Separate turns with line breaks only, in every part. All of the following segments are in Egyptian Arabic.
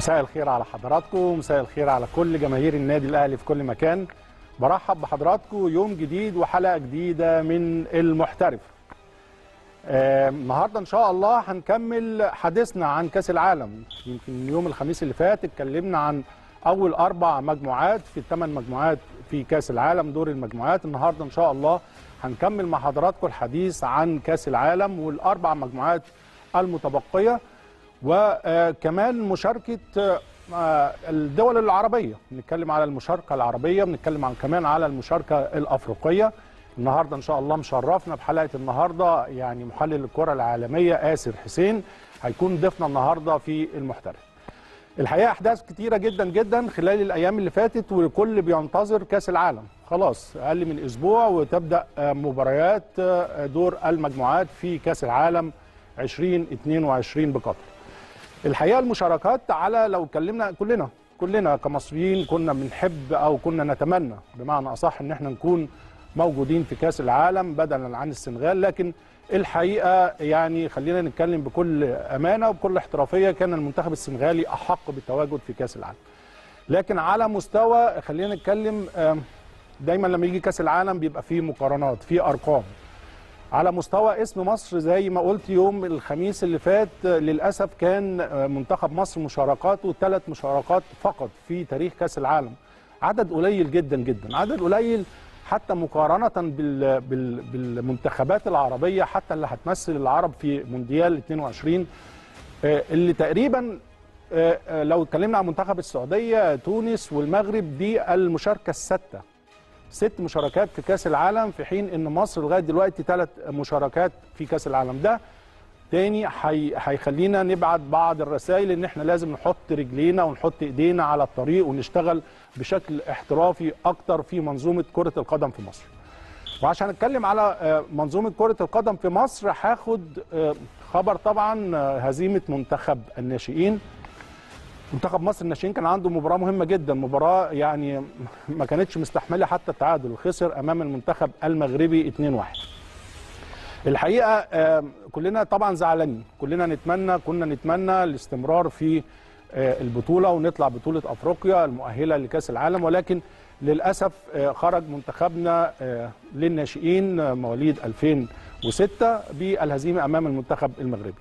مساء الخير على حضراتكم مساء الخير على كل جماهير النادي الاهلي في كل مكان برحب بحضراتكم يوم جديد وحلقه جديده من المحترف آه، النهارده ان شاء الله هنكمل حديثنا عن كاس العالم يمكن يوم الخميس اللي فات اتكلمنا عن اول اربع مجموعات في الثمان مجموعات في كاس العالم دور المجموعات النهارده ان شاء الله هنكمل مع حضراتكم الحديث عن كاس العالم والاربع مجموعات المتبقيه وكمان مشاركه الدول العربيه بنتكلم على المشاركه العربيه بنتكلم عن كمان على المشاركه الافريقيه النهارده ان شاء الله مشرفنا بحلقه النهارده يعني محلل الكره العالميه آسر حسين هيكون ضيفنا النهارده في المحترف الحقيقه احداث كتيره جدا جدا خلال الايام اللي فاتت والكل بينتظر كاس العالم خلاص اقل من اسبوع وتبدا مباريات دور المجموعات في كاس العالم 2022 بقطر الحقيقه المشاركات على لو اتكلمنا كلنا كلنا كمصريين كنا بنحب او كنا نتمنى بمعنى اصح ان احنا نكون موجودين في كاس العالم بدلا عن السنغال لكن الحقيقه يعني خلينا نتكلم بكل امانه وبكل احترافيه كان المنتخب السنغالي احق بالتواجد في كاس العالم لكن على مستوى خلينا نتكلم دايما لما يجي كاس العالم بيبقى فيه مقارنات فيه ارقام على مستوى اسم مصر زي ما قلت يوم الخميس اللي فات للاسف كان منتخب مصر مشاركاته ثلاث مشاركات فقط في تاريخ كاس العالم عدد قليل جدا جدا عدد قليل حتى مقارنه بال بال بالمنتخبات العربيه حتى اللي هتمثل العرب في مونديال 22 اللي تقريبا لو اتكلمنا عن منتخب السعوديه تونس والمغرب دي المشاركه السادسه ست مشاركات في كاس العالم في حين ان مصر لغايه دلوقتي ثلاث مشاركات في كاس العالم ده تاني هيخلينا حي... نبعت بعض الرسائل ان احنا لازم نحط رجلينا ونحط ايدينا على الطريق ونشتغل بشكل احترافي اكتر في منظومه كره القدم في مصر. وعشان اتكلم على منظومه كره القدم في مصر هاخد خبر طبعا هزيمه منتخب الناشئين منتخب مصر الناشئين كان عنده مباراه مهمه جدا مباراه يعني ما كانتش مستحمله حتى التعادل خسر امام المنتخب المغربي 2-1 الحقيقه كلنا طبعا زعلانين كلنا نتمنى كنا نتمنى الاستمرار في البطوله ونطلع بطوله افريقيا المؤهله لكاس العالم ولكن للاسف خرج منتخبنا للناشئين مواليد 2006 بالهزيمه امام المنتخب المغربي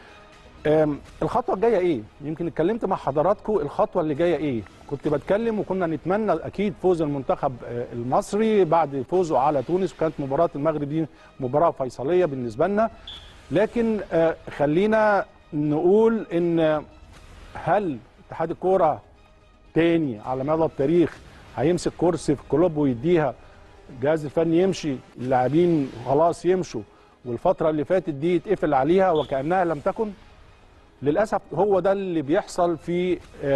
الخطوه الجايه ايه يمكن اتكلمت مع حضراتكم الخطوه اللي جايه ايه كنت بتكلم وكنا نتمنى اكيد فوز المنتخب المصري بعد فوزه على تونس وكانت مباراه المغرب دي مباراه فيصليه بالنسبه لنا لكن خلينا نقول ان هل اتحاد الكوره تاني على مدى التاريخ هيمسك كرسي في الكلوب ويديها الجهاز الفني يمشي اللاعبين خلاص يمشوا والفتره اللي فاتت دي يتقفل عليها وكانها لم تكن للاسف هو ده اللي بيحصل في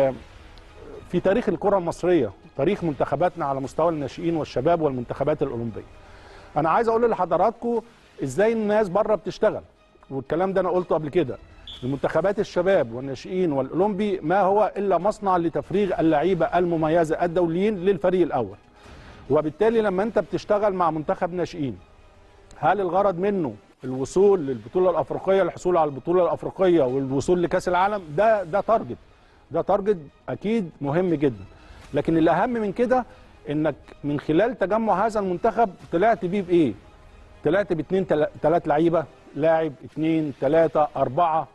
في تاريخ الكره المصريه تاريخ منتخباتنا على مستوى الناشئين والشباب والمنتخبات الاولمبيه انا عايز اقول لحضراتكم ازاي الناس بره بتشتغل والكلام ده انا قلته قبل كده المنتخبات الشباب والناشئين والاولمبي ما هو الا مصنع لتفريغ اللعيبه المميزه الدوليين للفريق الاول وبالتالي لما انت بتشتغل مع منتخب ناشئين هل الغرض منه الوصول للبطوله الافريقيه الحصول على البطوله الافريقيه والوصول لكاس العالم ده ده تارجت ده تارجت اكيد مهم جدا لكن الاهم من كده انك من خلال تجمع هذا المنتخب طلعت بيه بايه طلعت باثنين ثلاث لعيبه لاعب اثنين ثلاثه اربعه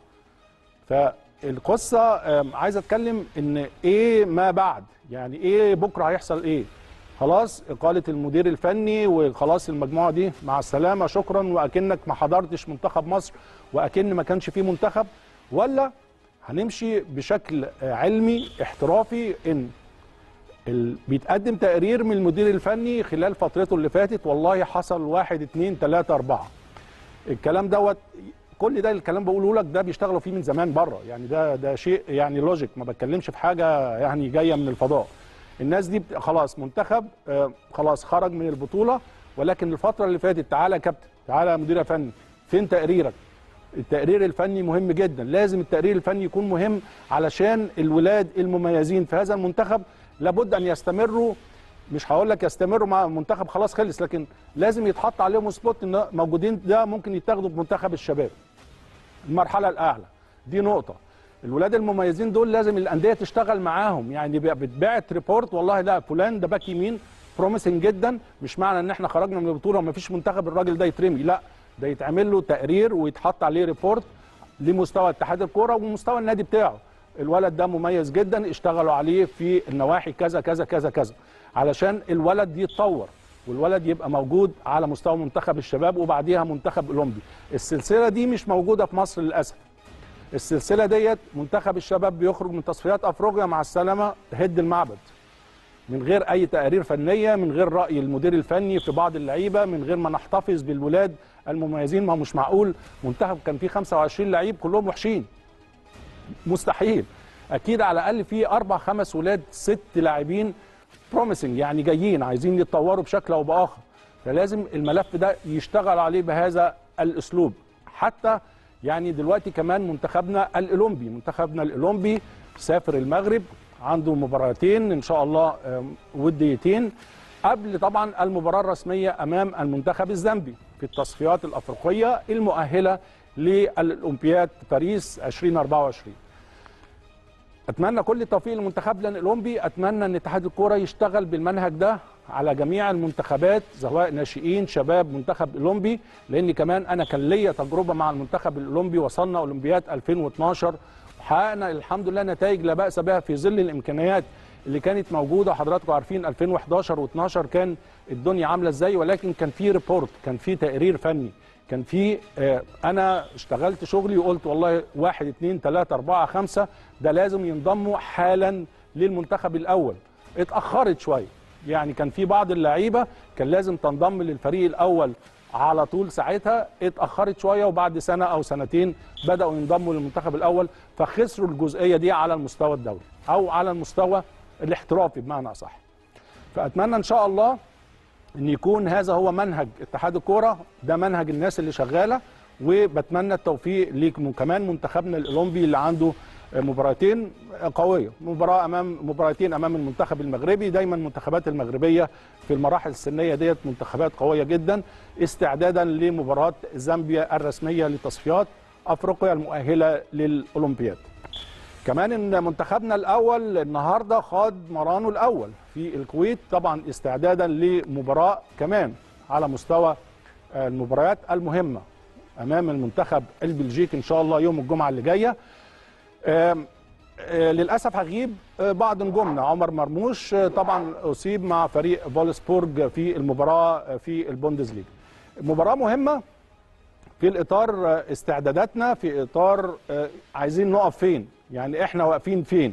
فالقصه عايز اتكلم ان ايه ما بعد يعني ايه بكره هيحصل ايه خلاص اقاله المدير الفني وخلاص المجموعه دي مع السلامه شكرا واكنك ما حضرتش منتخب مصر واكن ما كانش فيه منتخب ولا هنمشي بشكل علمي احترافي ان ال... بيتقدم تقرير من المدير الفني خلال فترته اللي فاتت والله حصل واحد اتنين تلاته اربعه الكلام دوت كل ده الكلام بقوله لك ده بيشتغلوا فيه من زمان بره يعني ده ده شيء يعني لوجيك ما بتكلمش في حاجه يعني جايه من الفضاء الناس دي خلاص منتخب آه خلاص خرج من البطوله ولكن الفتره اللي فاتت تعالى يا كابتن تعالى يا مدير فني فين تقريرك التقرير الفني مهم جدا لازم التقرير الفني يكون مهم علشان الولاد المميزين في هذا المنتخب لابد ان يستمروا مش هقول لك يستمروا مع المنتخب خلاص خلص لكن لازم يتحط عليهم سبوت ان موجودين ده ممكن يتاخدوا بمنتخب الشباب المرحله الاعلى دي نقطه الولاد المميزين دول لازم الانديه تشتغل معاهم يعني بقى بتبعت ريبورت والله لا فلان ده باك يمين بروميسنج جدا مش معنى ان احنا خرجنا من البطوله وما فيش منتخب الراجل ده يترمي لا ده يتعمل له تقرير ويتحط عليه ريبورت لمستوى اتحاد الكوره ومستوى النادي بتاعه الولد ده مميز جدا اشتغلوا عليه في النواحي كذا كذا كذا كذا علشان الولد يتطور والولد يبقى موجود على مستوى منتخب الشباب وبعديها منتخب اولمبي السلسله دي مش موجوده في مصر للاسف السلسله ديت منتخب الشباب بيخرج من تصفيات افريقيا مع السلامه هد المعبد من غير اي تقارير فنيه من غير راي المدير الفني في بعض اللعيبه من غير ما نحتفظ بالولاد المميزين ما هو مش معقول منتخب كان فيه 25 لعيب كلهم وحشين مستحيل اكيد على الاقل في اربع خمس ولاد ست لاعبين بروميسنج يعني جايين عايزين يتطوروا بشكل او باخر فلازم الملف ده يشتغل عليه بهذا الاسلوب حتى يعني دلوقتي كمان منتخبنا الاولمبي منتخبنا الاولمبي سافر المغرب عنده مباراتين ان شاء الله آم، وديتين قبل طبعا المباراه الرسميه امام المنتخب الزامبي في التصفيات الافريقيه المؤهله للاولمبياد باريس 2024 اتمنى كل التوفيق لمنتخبنا الاولمبي اتمنى ان اتحاد الكوره يشتغل بالمنهج ده على جميع المنتخبات سواء ناشئين شباب منتخب اولمبي لان كمان انا كان ليا تجربه مع المنتخب الاولمبي وصلنا اولمبياد 2012 وحققنا الحمد لله نتائج لا باس بها في ظل الامكانيات اللي كانت موجوده حضراتكم عارفين 2011 و12 كان الدنيا عامله ازاي ولكن كان في ريبورت كان في تقرير فني كان في آه، انا اشتغلت شغلي وقلت والله واحد اتنين تلاته اربعه خمسه ده لازم ينضموا حالا للمنتخب الاول اتاخرت شويه يعني كان في بعض اللعيبه كان لازم تنضم للفريق الاول على طول ساعتها اتاخرت شويه وبعد سنه او سنتين بداوا ينضموا للمنتخب الاول فخسروا الجزئيه دي على المستوى الدولي او على المستوى الاحترافي بمعنى اصح فاتمنى ان شاء الله ان يكون هذا هو منهج اتحاد الكوره ده منهج الناس اللي شغاله وبتمنى التوفيق ليكم كمان منتخبنا الاولمبي اللي عنده مباراتين قويه مباراه امام مباراتين امام المنتخب المغربي دايما المنتخبات المغربيه في المراحل السنيه ديت منتخبات قويه جدا استعدادا لمباراه زامبيا الرسميه لتصفيات افريقيا المؤهله للاولمبياد كمان ان منتخبنا الاول النهارده خاض مرانه الاول في الكويت طبعا استعدادا لمباراه كمان على مستوى آه، المباريات المهمه امام المنتخب البلجيكي ان شاء الله يوم الجمعه اللي جايه آم، آه، للاسف هغيب آه، بعض نجومنا عمر مرموش آه، طبعا اصيب مع فريق فولسبورج في المباراه آه، في البوندسليغا مباراه مهمه في الاطار آه، استعداداتنا في اطار آه، عايزين نقف فين يعني احنا واقفين فين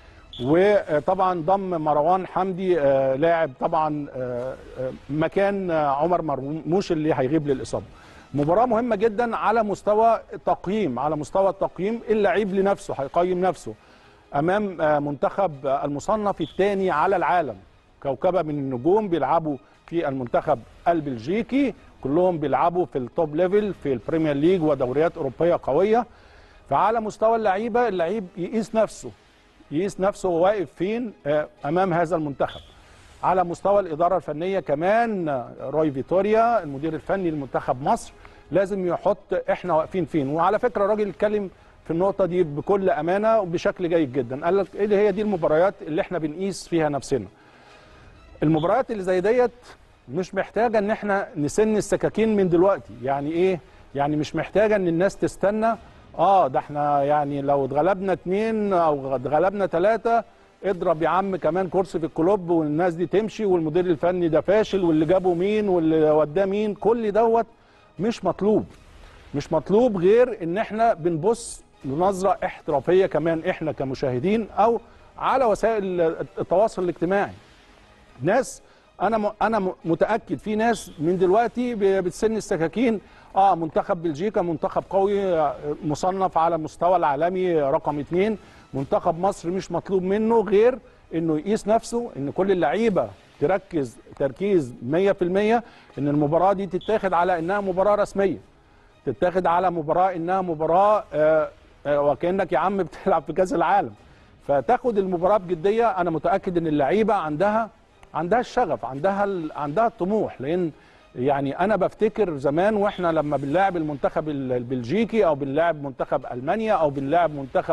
وطبعا ضم مروان حمدي آه، لاعب طبعا آه، آه، مكان آه، عمر مرموش اللي هيغيب للاصابه مباراه مهمه جدا على مستوى التقييم على مستوى التقييم اللعيب لنفسه هيقيم نفسه امام آه، منتخب آه، المصنف الثاني على العالم كوكبه من النجوم بيلعبوا في المنتخب البلجيكي كلهم بيلعبوا في التوب ليفل في البريمير ليج ودوريات اوروبيه قويه فعلى مستوى اللعيبه اللعيب يقيس نفسه يقيس نفسه هو واقف فين آه، امام هذا المنتخب على مستوى الاداره الفنيه كمان آه، روي فيتوريا المدير الفني لمنتخب مصر لازم يحط احنا واقفين فين وعلى فكره الراجل اتكلم في النقطه دي بكل امانه وبشكل جيد جدا قال لك ايه هي دي المباريات اللي احنا بنقيس فيها نفسنا المباريات اللي زي ديت مش محتاجه ان احنا نسن السكاكين من دلوقتي يعني ايه يعني مش محتاجه ان الناس تستنى اه ده احنا يعني لو اتغلبنا اتنين او اتغلبنا ثلاثه اضرب يا عم كمان كرسي في الكلوب والناس دي تمشي والمدير الفني ده فاشل واللي جابه مين واللي وداه مين كل دوت مش مطلوب مش مطلوب غير ان احنا بنبص لنظره احترافيه كمان احنا كمشاهدين او على وسائل التواصل الاجتماعي ناس انا م... انا م- متاكد في ناس من دلوقتي ب- بتسن السكاكين اه منتخب بلجيكا منتخب قوي آه، مصنف على المستوى العالمي رقم اتنين منتخب مصر مش مطلوب منه غير انه يقيس نفسه ان كل اللعيبه تركز تركيز 100% ان المباراه دي تتاخد على انها مباراه رسميه تتاخد على مباراه انها مباراه آه، آه، وكانك يا عم بتلعب في كاس العالم فتاخد المباراه بجديه انا متاكد ان اللعيبه عندها عندها الشغف عندها ال- عندها الطموح لان يعني انا بفتكر زمان واحنا لما بنلاعب المنتخب ال- البلجيكي او بنلاعب منتخب المانيا او بنلاعب منتخب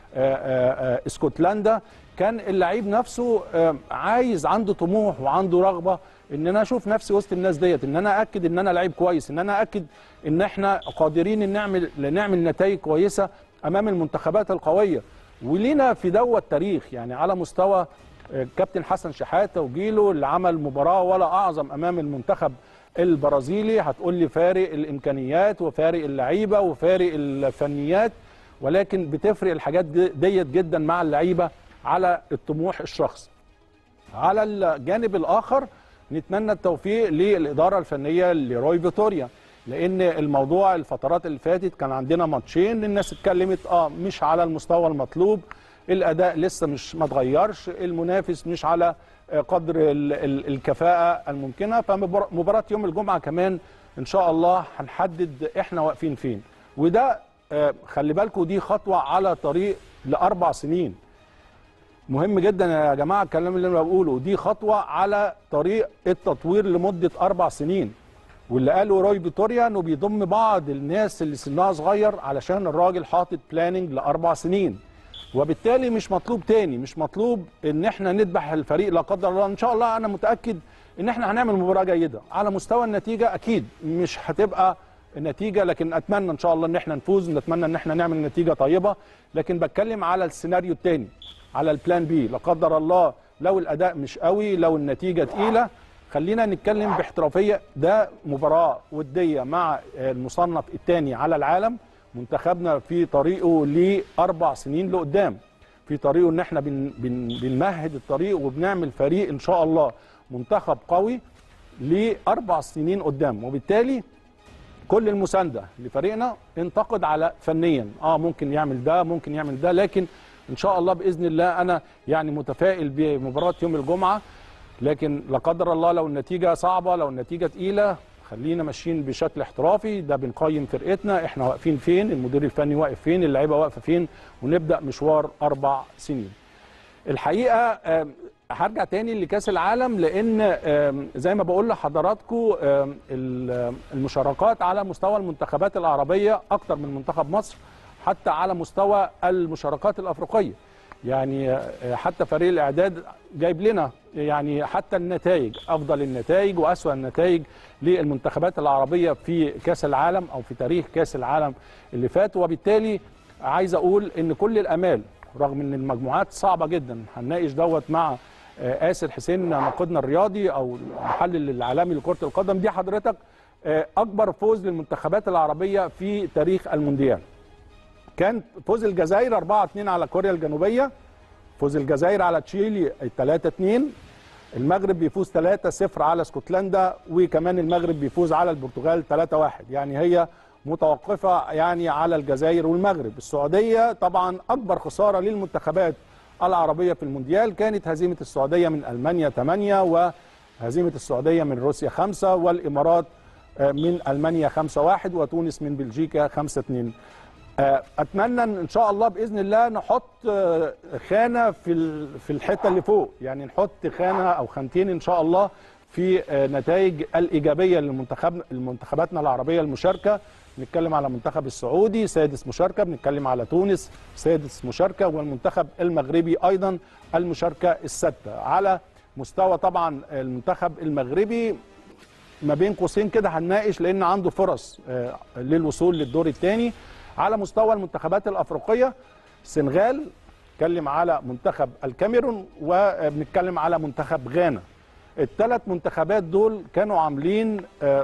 آه، آه، آه، اسكتلندا كان اللعيب نفسه آه، عايز عنده طموح وعنده رغبه ان انا اشوف نفسي وسط الناس ديت ان انا اكد ان انا لعيب كويس ان انا اكد ان احنا قادرين ان نعمل نعمل نتائج كويسه امام المنتخبات القويه ولينا في دوت تاريخ يعني على مستوى آه، كابتن حسن شحاته وجيله اللي عمل مباراه ولا اعظم امام المنتخب البرازيلي هتقول لي فارق الامكانيات وفارق اللعيبه وفارق الفنيات ولكن بتفرق الحاجات دي- ديت جدا مع اللعيبه على الطموح الشخصي على الجانب الاخر نتمنى التوفيق للاداره الفنيه لروي فيتوريا لان الموضوع الفترات اللي فاتت كان عندنا ماتشين الناس اتكلمت اه مش على المستوى المطلوب الاداء لسه مش ما اتغيرش المنافس مش على آه، قدر ال ال الكفاءه الممكنه فمباراه يوم الجمعه كمان ان شاء الله هنحدد احنا واقفين فين وده آه، خلي بالكم دي خطوه على طريق لاربع سنين مهم جدا يا جماعه الكلام اللي انا بقوله دي خطوه على طريق التطوير لمده اربع سنين واللي قاله روي فيتوريا انه بيضم بعض الناس اللي سنها صغير علشان الراجل حاطط بلاننج لاربع سنين وبالتالي مش مطلوب تاني مش مطلوب ان احنا نذبح الفريق لا قدر الله ان شاء الله انا متاكد ان احنا هنعمل مباراه جيده على مستوى النتيجه اكيد مش هتبقى النتيجه لكن اتمنى ان شاء الله ان احنا نفوز نتمنى ان احنا نعمل نتيجه طيبه لكن بتكلم على السيناريو الثاني على البلان بي لا قدر الله لو الاداء مش قوي لو النتيجه تقيله خلينا نتكلم باحترافيه ده مباراه وديه مع المصنف الثاني على العالم منتخبنا في طريقه لاربع سنين لقدام في طريقه ان احنا بن بن بنمهد الطريق وبنعمل فريق ان شاء الله منتخب قوي لاربع سنين قدام وبالتالي كل المسانده لفريقنا انتقد على فنيا اه ممكن يعمل ده ممكن يعمل ده لكن ان شاء الله باذن الله انا يعني متفائل بمباراه يوم الجمعه لكن لا قدر الله لو النتيجه صعبه لو النتيجه تقيله خلينا ماشيين بشكل احترافي ده بنقيم فرقتنا احنا واقفين فين المدير الفني واقف فين اللعيبه واقفه فين ونبدا مشوار اربع سنين الحقيقه آم، هرجع تاني لكاس العالم لان آم، زي ما بقول لحضراتكم آم، ال- المشاركات على مستوى المنتخبات العربيه اكتر من منتخب مصر حتى على مستوى المشاركات الافريقيه يعني آه، حتى فريق الاعداد جايب لنا يعني حتى النتائج افضل النتائج واسوا النتائج للمنتخبات العربيه في كاس العالم او في تاريخ كاس العالم اللي فات وبالتالي عايز اقول ان كل الامال رغم ان المجموعات صعبه جدا هنناقش دوت مع آه، آسر حسين ناقدنا الرياضي او المحلل العالمي لكره القدم دي حضرتك آه، اكبر فوز للمنتخبات العربيه في تاريخ المونديال كان فوز الجزائر 4 2 على كوريا الجنوبيه فوز الجزائر على تشيلي 3 2 المغرب بيفوز 3 0 على اسكتلندا وكمان المغرب بيفوز على البرتغال 3 1 يعني هي متوقفه يعني على الجزائر والمغرب السعوديه طبعا اكبر خساره للمنتخبات العربيه في المونديال كانت هزيمه السعوديه من المانيا 8 وهزيمه السعوديه من روسيا 5 والامارات آه، من المانيا 5 1 وتونس من بلجيكا 5 2 آه، اتمنى ان إن شاء الله باذن الله نحط آه، خانه في ال- في الحته اللي فوق يعني نحط خانه او خانتين ان شاء الله في آه، نتائج الايجابيه للمنتخب المنتخباتنا العربيه المشاركه بنتكلم على المنتخب السعودي سادس مشاركه بنتكلم على تونس سادس مشاركه والمنتخب المغربي ايضا المشاركه السادسه على مستوى طبعا المنتخب المغربي ما بين قوسين كده هنناقش لان عنده فرص آه، للوصول للدور الثاني على مستوى المنتخبات الافريقيه السنغال نتكلم على منتخب الكاميرون وبنتكلم على منتخب غانا الثلاث منتخبات دول كانوا عاملين آه،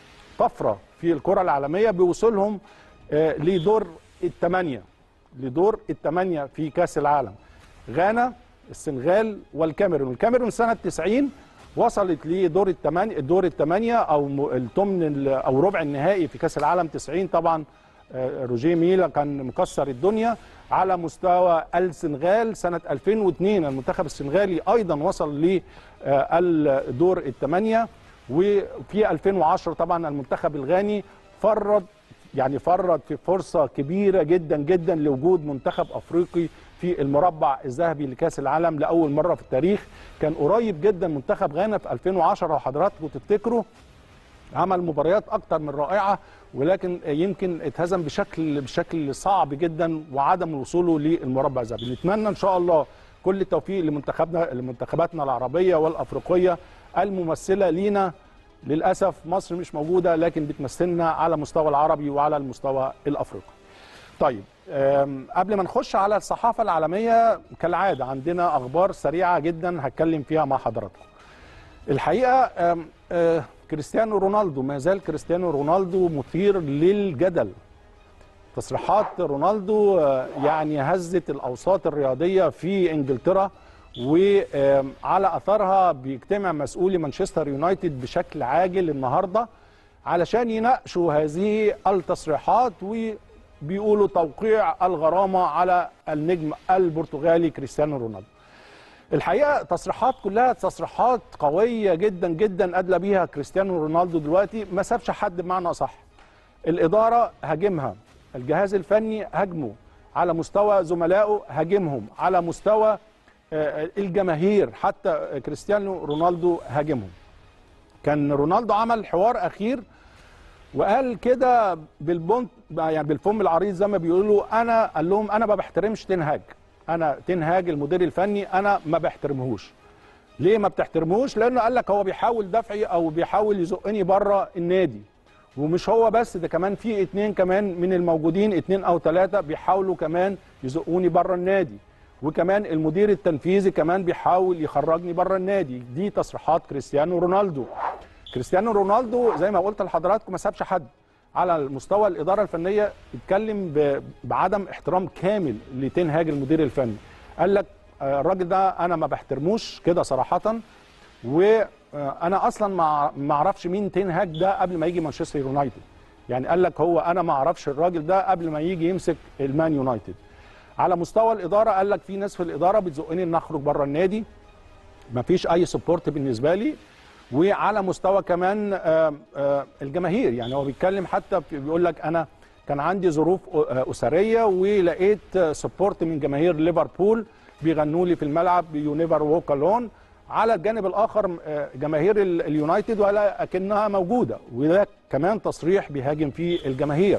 طفره في الكره العالميه بوصولهم آه، لدور الثمانيه لدور الثمانيه في كاس العالم غانا السنغال والكاميرون الكاميرون سنه 90 وصلت لدور الثمانيه الدور الثمانيه او م- الثمن ال- او ربع النهائي في كاس العالم 90 طبعا آه، روجيه ميلا كان مكسر الدنيا على مستوى السنغال سنه 2002 المنتخب السنغالي ايضا وصل للدور الثمانيه وفي 2010 طبعا المنتخب الغاني فرد يعني فرد في فرصه كبيره جدا جدا لوجود منتخب افريقي في المربع الذهبي لكاس العالم لاول مره في التاريخ كان قريب جدا منتخب غانا في 2010 لو حضراتكم تفتكروا عمل مباريات اكتر من رائعه ولكن يمكن اتهزم بشكل بشكل صعب جدا وعدم وصوله للمربع الذهبي نتمنى ان شاء الله كل التوفيق لمنتخبنا لمنتخباتنا العربيه والافريقيه الممثله لينا للاسف مصر مش موجوده لكن بتمثلنا على المستوى العربي وعلى المستوى الافريقي طيب قبل ما نخش على الصحافه العالميه كالعاده عندنا اخبار سريعه جدا هتكلم فيها مع حضراتكم الحقيقه كريستيانو رونالدو ما زال كريستيانو رونالدو مثير للجدل تصريحات رونالدو يعني هزت الاوساط الرياضيه في انجلترا وعلى اثرها بيجتمع مسؤولي مانشستر يونايتد بشكل عاجل النهارده علشان يناقشوا هذه التصريحات وبيقولوا توقيع الغرامه على النجم البرتغالي كريستيانو رونالدو. الحقيقه تصريحات كلها تصريحات قويه جدا جدا ادلى بيها كريستيانو رونالدو دلوقتي ما سابش حد بمعنى اصح. الاداره هاجمها، الجهاز الفني هاجمه، على مستوى زملائه هاجمهم، على مستوى الجماهير حتى كريستيانو رونالدو هاجمهم. كان رونالدو عمل حوار اخير وقال كده بالبنت يعني بالفم العريض زي ما بيقولوا انا قال لهم انا ما بحترمش تنهاج انا تنهاج المدير الفني انا ما بحترمهوش ليه ما بتحترموش لانه قال لك هو بيحاول دفعي او بيحاول يزقني بره النادي ومش هو بس ده كمان في اتنين كمان من الموجودين اتنين او ثلاثه بيحاولوا كمان يزقوني بره النادي وكمان المدير التنفيذي كمان بيحاول يخرجني بره النادي دي تصريحات كريستيانو رونالدو كريستيانو رونالدو زي ما قلت لحضراتكم ما سابش حد على المستوى الاداره الفنيه اتكلم بعدم احترام كامل لتنهاج المدير الفني قال لك الراجل ده انا ما بحترموش كده صراحه وانا اصلا ما اعرفش مين تنهاج ده قبل ما يجي مانشستر يونايتد يعني قال لك هو انا ما اعرفش الراجل ده قبل ما يجي يمسك المان يونايتد على مستوى الاداره قال لك في ناس في الاداره بتزقني ان اخرج بره النادي ما فيش اي سبورت بالنسبه لي وعلى مستوى كمان الجماهير يعني هو بيتكلم حتى بيقول لك انا كان عندي ظروف اسريه ولقيت سبورت من جماهير ليفربول بيغنوا لي في الملعب يو نيفر ووك الون على الجانب الاخر جماهير اليونايتد ولا اكنها موجوده وده كمان تصريح بيهاجم فيه الجماهير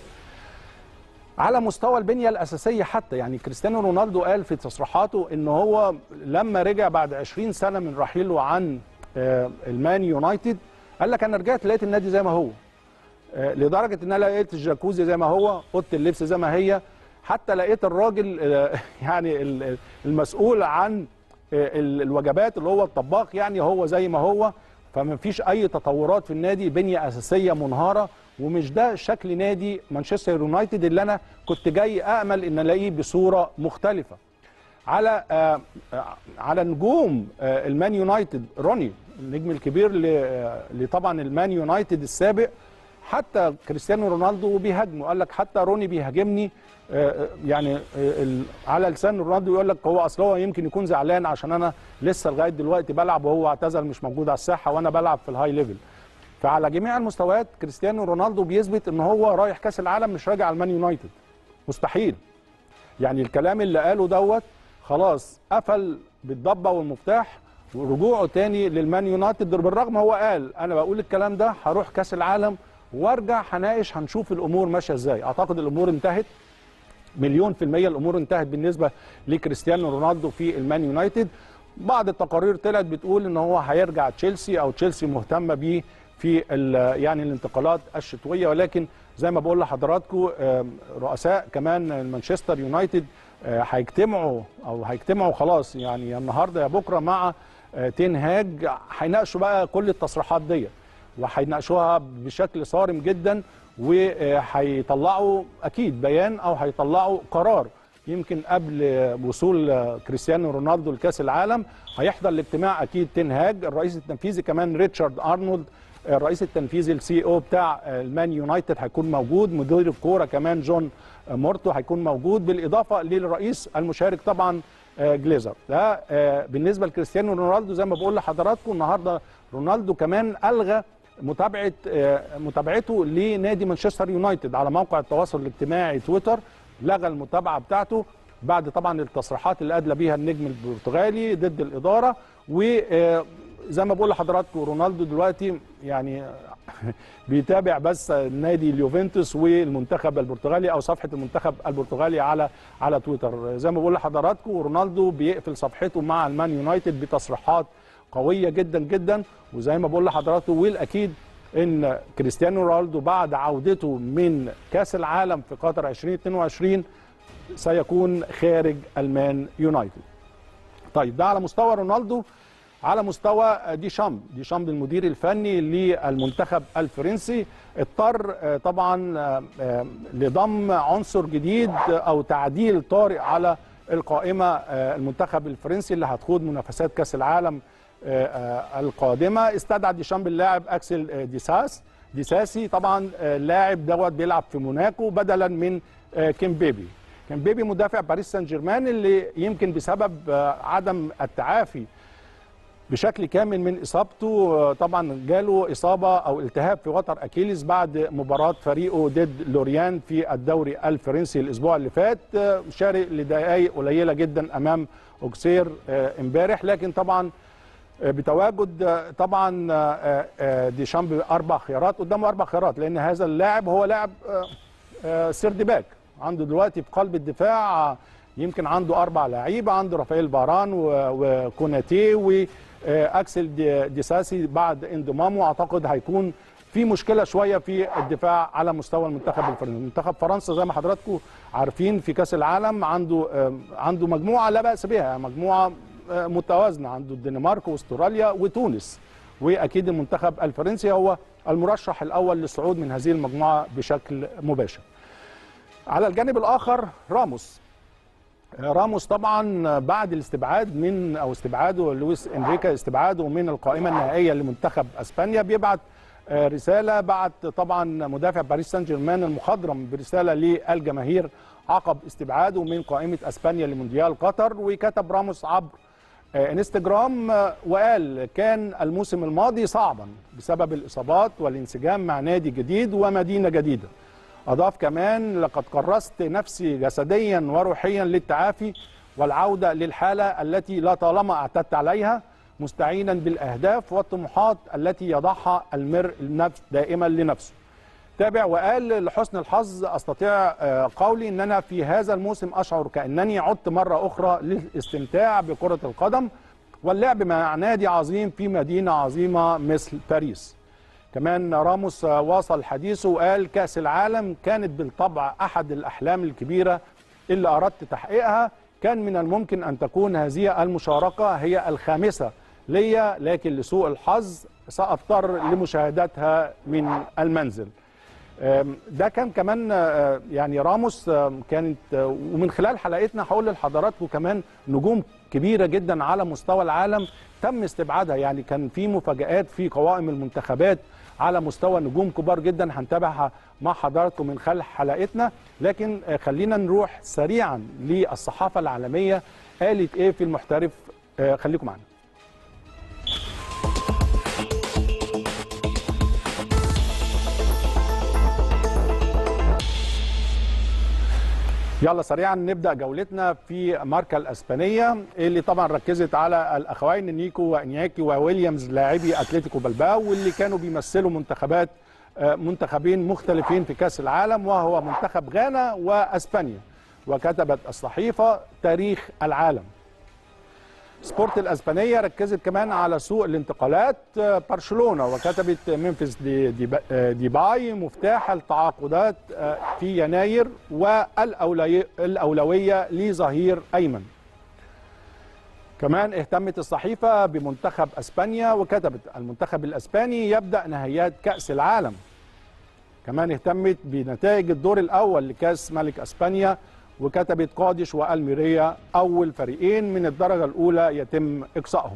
على مستوى البنيه الاساسيه حتى يعني كريستيانو رونالدو قال في تصريحاته ان هو لما رجع بعد 20 سنه من رحيله عن المان يونايتد قال لك انا رجعت لقيت النادي زي ما هو لدرجه ان انا لقيت الجاكوزي زي ما هو اوضه اللبس زي ما هي حتى لقيت الراجل يعني المسؤول عن الوجبات اللي هو الطباخ يعني هو زي ما هو فما فيش اي تطورات في النادي بنيه اساسيه منهاره ومش ده شكل نادي مانشستر يونايتد اللي انا كنت جاي امل ان الاقيه بصوره مختلفه على آه على نجوم آه المان يونايتد روني النجم الكبير لطبعا المان يونايتد السابق حتى كريستيانو رونالدو بيهاجمه قال لك حتى روني بيهاجمني آه يعني على لسان رونالدو يقول لك هو اصل هو يمكن يكون زعلان عشان انا لسه لغايه دلوقتي بلعب وهو اعتزل مش موجود على الساحه وانا بلعب في الهاي ليفل فعلى جميع المستويات كريستيانو رونالدو بيثبت ان هو رايح كاس العالم مش راجع المان يونايتد مستحيل يعني الكلام اللي قاله دوت خلاص قفل بالضبه والمفتاح ورجوعه تاني للمان يونايتد بالرغم هو قال انا بقول الكلام ده هروح كاس العالم وارجع هناقش هنشوف الامور ماشيه ازاي اعتقد الامور انتهت مليون في المية الامور انتهت بالنسبه لكريستيانو رونالدو في المان يونايتد بعض التقارير طلعت بتقول ان هو هيرجع تشيلسي او تشيلسي مهتمه بيه في يعني الانتقالات الشتويه ولكن زي ما بقول لحضراتكم رؤساء كمان مانشستر يونايتد هيجتمعوا او هيجتمعوا خلاص يعني النهارده يا بكره مع تين هاج هيناقشوا بقى كل التصريحات دي وهيناقشوها بشكل صارم جدا وهيطلعوا اكيد بيان او هيطلعوا قرار يمكن قبل وصول كريستيانو رونالدو لكاس العالم هيحضر الاجتماع اكيد تين هاج الرئيس التنفيذي كمان ريتشارد ارنولد الرئيس التنفيذي السي او بتاع المان يونايتد هيكون موجود مدير الكوره كمان جون مورتو هيكون موجود بالاضافه للرئيس المشارك طبعا جليزر ده بالنسبه لكريستيانو رونالدو زي ما بقول لحضراتكم النهارده رونالدو كمان الغى متابعه متابعته لنادي مانشستر يونايتد على موقع التواصل الاجتماعي تويتر لغى المتابعه بتاعته بعد طبعا التصريحات اللي ادلى بيها النجم البرتغالي ضد الاداره زي ما بقول لحضراتكم رونالدو دلوقتي يعني بيتابع بس نادي اليوفنتوس والمنتخب البرتغالي او صفحه المنتخب البرتغالي على على تويتر زي ما بقول لحضراتكم رونالدو بيقفل صفحته مع المان يونايتد بتصريحات قويه جدا جدا وزي ما بقول لحضراتكم والاكيد ان كريستيانو رونالدو بعد عودته من كاس العالم في قطر 2022 سيكون خارج المان يونايتد طيب ده على مستوى رونالدو على مستوى ديشامب ديشامب المدير الفني للمنتخب الفرنسي اضطر طبعا لضم عنصر جديد او تعديل طارئ على القائمه المنتخب الفرنسي اللي هتخوض منافسات كاس العالم القادمه استدعى ديشامب اللاعب اكسل ديساس ديساسي طبعا اللاعب دوت بيلعب في موناكو بدلا من كيم بيبي كان بيبي مدافع باريس سان جيرمان اللي يمكن بسبب عدم التعافي بشكل كامل من اصابته طبعا جاله اصابه او التهاب في وتر اكيليس بعد مباراه فريقه ضد لوريان في الدوري الفرنسي الاسبوع اللي فات شارك لدقائق قليله جدا امام اوكسير امبارح لكن طبعا بتواجد طبعا ديشامب اربع خيارات قدامه اربع خيارات لان هذا اللاعب هو لاعب سيرد باك عنده دلوقتي في قلب الدفاع يمكن عنده اربع لعيبه عنده رافائيل باران وكوناتي واكسل ديساسي بعد انضمامه اعتقد هيكون في مشكله شويه في الدفاع على مستوى المنتخب الفرنسي منتخب فرنسا زي ما حضراتكم عارفين في كاس العالم عنده عنده مجموعه لا باس بها مجموعه متوازنه عنده الدنمارك واستراليا وتونس واكيد المنتخب الفرنسي هو المرشح الاول للصعود من هذه المجموعه بشكل مباشر على الجانب الاخر راموس راموس طبعا بعد الاستبعاد من او استبعاده لويس انريكا استبعاده من القائمه النهائيه لمنتخب اسبانيا بيبعت رساله بعت طبعا مدافع باريس سان جيرمان المخضرم برساله للجماهير عقب استبعاده من قائمه اسبانيا لمونديال قطر وكتب راموس عبر انستجرام وقال كان الموسم الماضي صعبا بسبب الاصابات والانسجام مع نادي جديد ومدينه جديده أضاف كمان لقد كرست نفسي جسديا وروحيا للتعافي والعودة للحالة التي لا طالما اعتدت عليها مستعينا بالأهداف والطموحات التي يضعها المرء النفس دائما لنفسه تابع وقال لحسن الحظ أستطيع قولي أن أنا في هذا الموسم أشعر كأنني عدت مرة أخرى للاستمتاع بكرة القدم واللعب مع نادي عظيم في مدينة عظيمة مثل باريس كمان راموس واصل حديثه وقال كأس العالم كانت بالطبع أحد الأحلام الكبيرة اللي أردت تحقيقها كان من الممكن أن تكون هذه المشاركة هي الخامسة ليا لكن لسوء الحظ سأضطر لمشاهدتها من المنزل ده كان كمان يعني راموس كانت ومن خلال حلقتنا هقول لحضراتكم كمان نجوم كبيره جدا على مستوى العالم تم استبعادها يعني كان في مفاجآت في قوائم المنتخبات على مستوى نجوم كبار جدا هنتابعها مع حضراتكم من خلال حلقتنا لكن خلينا نروح سريعا للصحافه العالميه قالت ايه في المحترف خليكم معنا يلا سريعا نبدا جولتنا في ماركا الاسبانيه اللي طبعا ركزت على الاخوين نيكو وانياكي وويليامز لاعبي اتلتيكو بلباو واللي كانوا بيمثلوا منتخبات منتخبين مختلفين في كاس العالم وهو منتخب غانا واسبانيا وكتبت الصحيفه تاريخ العالم سبورت الاسبانيه ركزت كمان على سوق الانتقالات برشلونه وكتبت ممفيس دي ديباي مفتاح التعاقدات في يناير والاولويه لظهير ايمن كمان اهتمت الصحيفه بمنتخب اسبانيا وكتبت المنتخب الاسباني يبدا نهائيات كاس العالم كمان اهتمت بنتائج الدور الاول لكاس ملك اسبانيا وكتبت قادش والميريا اول فريقين من الدرجه الاولى يتم اقصائهم.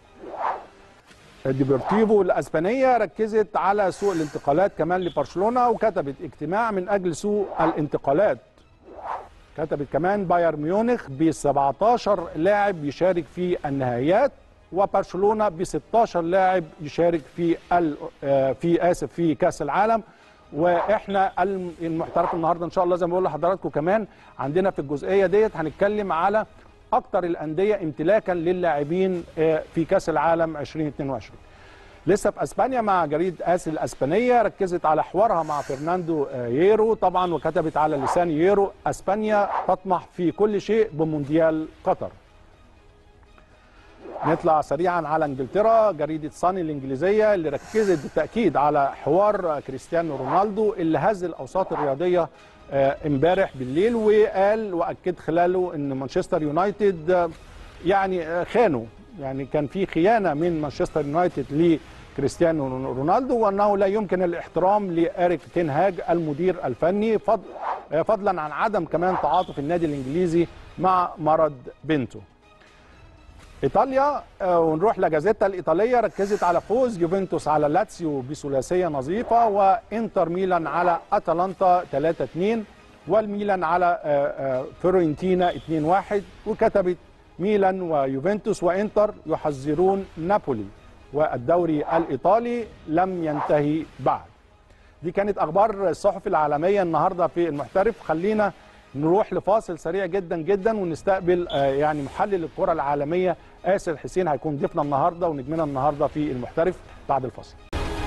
ديبورتيفو الاسبانيه ركزت على سوق الانتقالات كمان لبرشلونه وكتبت اجتماع من اجل سوق الانتقالات. كتبت كمان بايرن ميونخ ب 17 لاعب يشارك في النهائيات وبرشلونه ب 16 لاعب يشارك في في اسف في كاس العالم واحنا المحترف النهارده ان شاء الله زي ما بقول لحضراتكم كمان عندنا في الجزئيه ديت هنتكلم على اكثر الانديه امتلاكا للاعبين آه، في كاس العالم 2022 لسه في اسبانيا مع جريده اس الاسبانيه ركزت على حوارها مع فرناندو آه، ييرو طبعا وكتبت على لسان ييرو اسبانيا تطمح في كل شيء بمونديال قطر نطلع سريعا على انجلترا جريده صاني الانجليزيه اللي ركزت بالتاكيد على حوار كريستيانو رونالدو اللي هز الاوساط الرياضيه آه، امبارح بالليل وقال واكد خلاله ان مانشستر يونايتد آه، يعني آه، خانوا يعني كان في خيانه من مانشستر يونايتد لكريستيانو رونالدو وانه لا يمكن الاحترام لاريك تنهاج المدير الفني فضل آه، فضلا عن عدم كمان تعاطف النادي الانجليزي مع مرض بنته ايطاليا آه، ونروح لجازيتا الايطاليه ركزت على فوز يوفنتوس على لاتسيو بثلاثيه نظيفه وانتر ميلان على اتلانتا 3-2 والميلان على آه، آه، فيورنتينا 2-1 وكتبت ميلان ويوفنتوس وانتر يحذرون نابولي والدوري الايطالي لم ينتهي بعد دي كانت اخبار الصحف العالميه النهارده في المحترف خلينا نروح لفاصل سريع جدا جدا ونستقبل آه، يعني محلل الكره العالميه آسر حسين هيكون ضيفنا النهارده ونجمنا النهارده في المحترف بعد الفاصل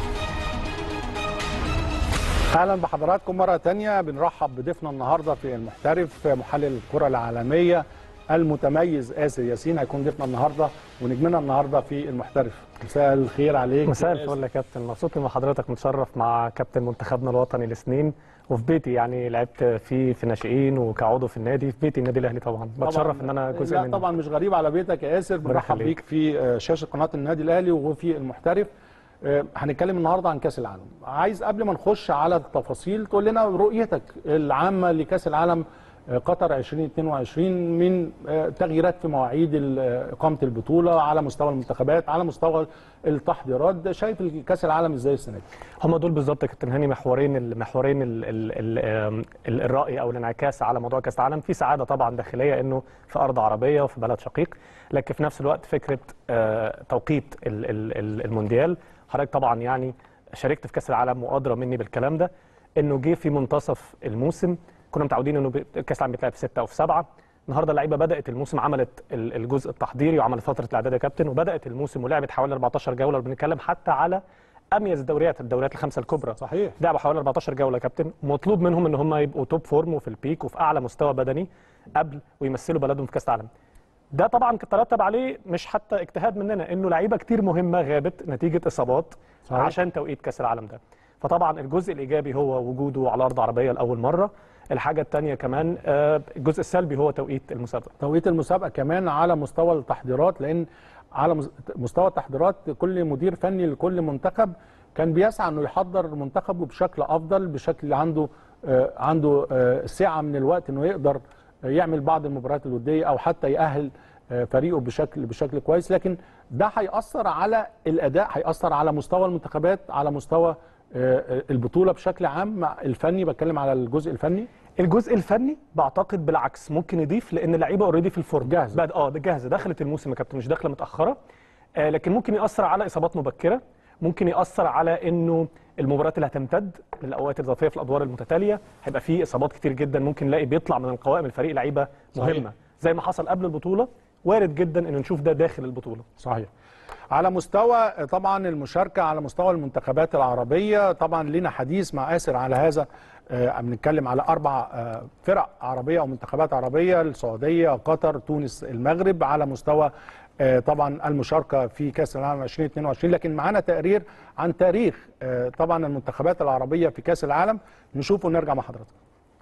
اهلا بحضراتكم مره تانية بنرحب بضيفنا النهارده في المحترف محلل الكره العالميه المتميز آسر ياسين هيكون ضيفنا النهارده ونجمنا النهارده في المحترف مساء الخير عليك
مساء
يا آسر.
الفل يا كابتن مبسوط مع حضرتك متشرف مع كابتن منتخبنا الوطني الاثنين وفي بيتي يعني لعبت فيه في ناشئين وكعضو في النادي في بيتي النادي الاهلي طبعا بتشرف ان انا جزء
لا
منه
طبعا مش غريب على بيتك يا ياسر بنرحب
يخليك.
بيك في آه، شاشه قناه النادي الاهلي وفي المحترف آه، هنتكلم النهارده عن كاس العالم عايز قبل ما نخش على التفاصيل تقول لنا رؤيتك العامه لكاس العالم آه، قطر 2022 من آه، تغييرات في مواعيد ال- آه، اقامه البطوله على مستوى المنتخبات على مستوى التحضيرات شايف كاس العالم ازاي السنه دي
هم دول بالظبط يا كابتن هاني محورين المحورين ال ال ال آم، ال الراي او الانعكاس على موضوع كاس العالم في سعاده طبعا داخليه انه في ارض عربيه وفي بلد شقيق لكن في نفس الوقت فكره آه، توقيت ال ال ال المونديال حضرتك طبعا يعني شاركت في كاس العالم وادرى مني بالكلام ده انه جه في منتصف الموسم كنا متعودين انه بي- كاس العالم بيتلعب في ستة او في سبعة النهارده اللعيبه بدات الموسم عملت ال- الجزء التحضيري وعملت فتره الاعداد يا كابتن وبدات الموسم ولعبت حوالي 14 جوله بنتكلم حتى على اميز الدوريات الدوريات الخمسه الكبرى
صحيح
لعبوا حوالي 14 جوله يا كابتن مطلوب منهم ان هم يبقوا توب فورم وفي البيك وفي اعلى مستوى بدني قبل ويمثلوا بلدهم في كاس العالم ده طبعا ترتب عليه مش حتى اجتهاد مننا انه لعيبه كتير مهمه غابت نتيجه اصابات
صحيح.
عشان توقيت كاس العالم ده فطبعا الجزء الايجابي هو وجوده على ارض عربيه لاول مره الحاجه الثانيه كمان آه، الجزء السلبي هو توقيت المسابقه
توقيت المسابقه كمان على مستوى التحضيرات لان على مس- مستوى التحضيرات كل مدير فني لكل منتخب كان بيسعى انه يحضر منتخبه بشكل افضل بشكل عنده آه، عنده آه، سعه من الوقت انه يقدر يعمل بعض المباريات الوديه او حتى يأهل آه، فريقه بشكل بشكل كويس لكن ده هيأثر على الاداء هيأثر على مستوى المنتخبات على مستوى آه، البطوله بشكل عام مع الفني بتكلم على الجزء الفني
الجزء الفني بعتقد بالعكس ممكن يضيف لان اللعيبه اوريدي في الفورم
جاهزة.
بعد اه ده جاهزه دخلت الموسم يا كابتن مش داخله متاخره آه لكن ممكن ياثر على اصابات مبكره ممكن ياثر على انه المباريات اللي هتمتد للاوقات الاضافيه في الادوار المتتاليه هيبقى فيه اصابات كتير جدا ممكن نلاقي بيطلع من القوائم الفريق لعيبه
صحيح.
مهمه زي ما حصل قبل البطوله وارد جدا ان نشوف ده داخل البطوله
صحيح على مستوى طبعا المشاركه على مستوى المنتخبات العربيه طبعا لنا حديث مع آسر على هذا آه، بنتكلم على اربع آه، فرق عربيه او منتخبات عربيه السعوديه قطر تونس المغرب على مستوى آه، طبعا المشاركه في كاس العالم 2022 لكن معانا تقرير عن تاريخ آه، طبعا المنتخبات العربيه في كاس العالم نشوفه ونرجع مع حضراتكم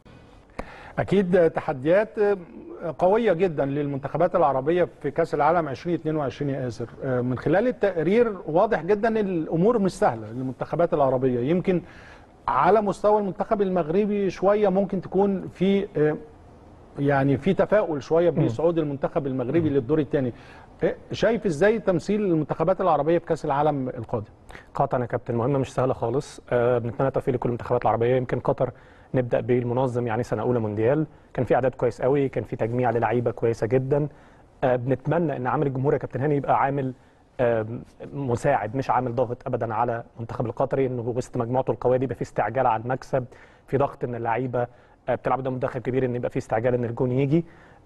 اكيد تحديات قويه جدا للمنتخبات العربيه في كاس العالم 2022 يا اسر من خلال التقرير واضح جدا إن الامور مش سهله للمنتخبات العربيه يمكن على مستوى المنتخب المغربي شويه ممكن تكون في يعني في تفاؤل شويه بصعود المنتخب المغربي للدور الثاني شايف ازاي تمثيل المنتخبات العربيه في كاس العالم القادم
قطعا يا كابتن مهمه مش سهله خالص آه بنتمنى التوفيق لكل المنتخبات العربيه يمكن قطر نبدا بالمنظم يعني سنه اولى مونديال كان في اعداد كويس قوي كان في تجميع للعيبه كويسه جدا آه بنتمنى ان عامل الجمهور يا كابتن هاني يبقى عامل آه مساعد مش عامل ضاغط ابدا على المنتخب القطري انه وسط مجموعته القويه دي يبقى في استعجال على المكسب في ضغط ان اللعيبه آه بتلعب قدام منتخب كبير ان يبقى في استعجال ان الجون يجي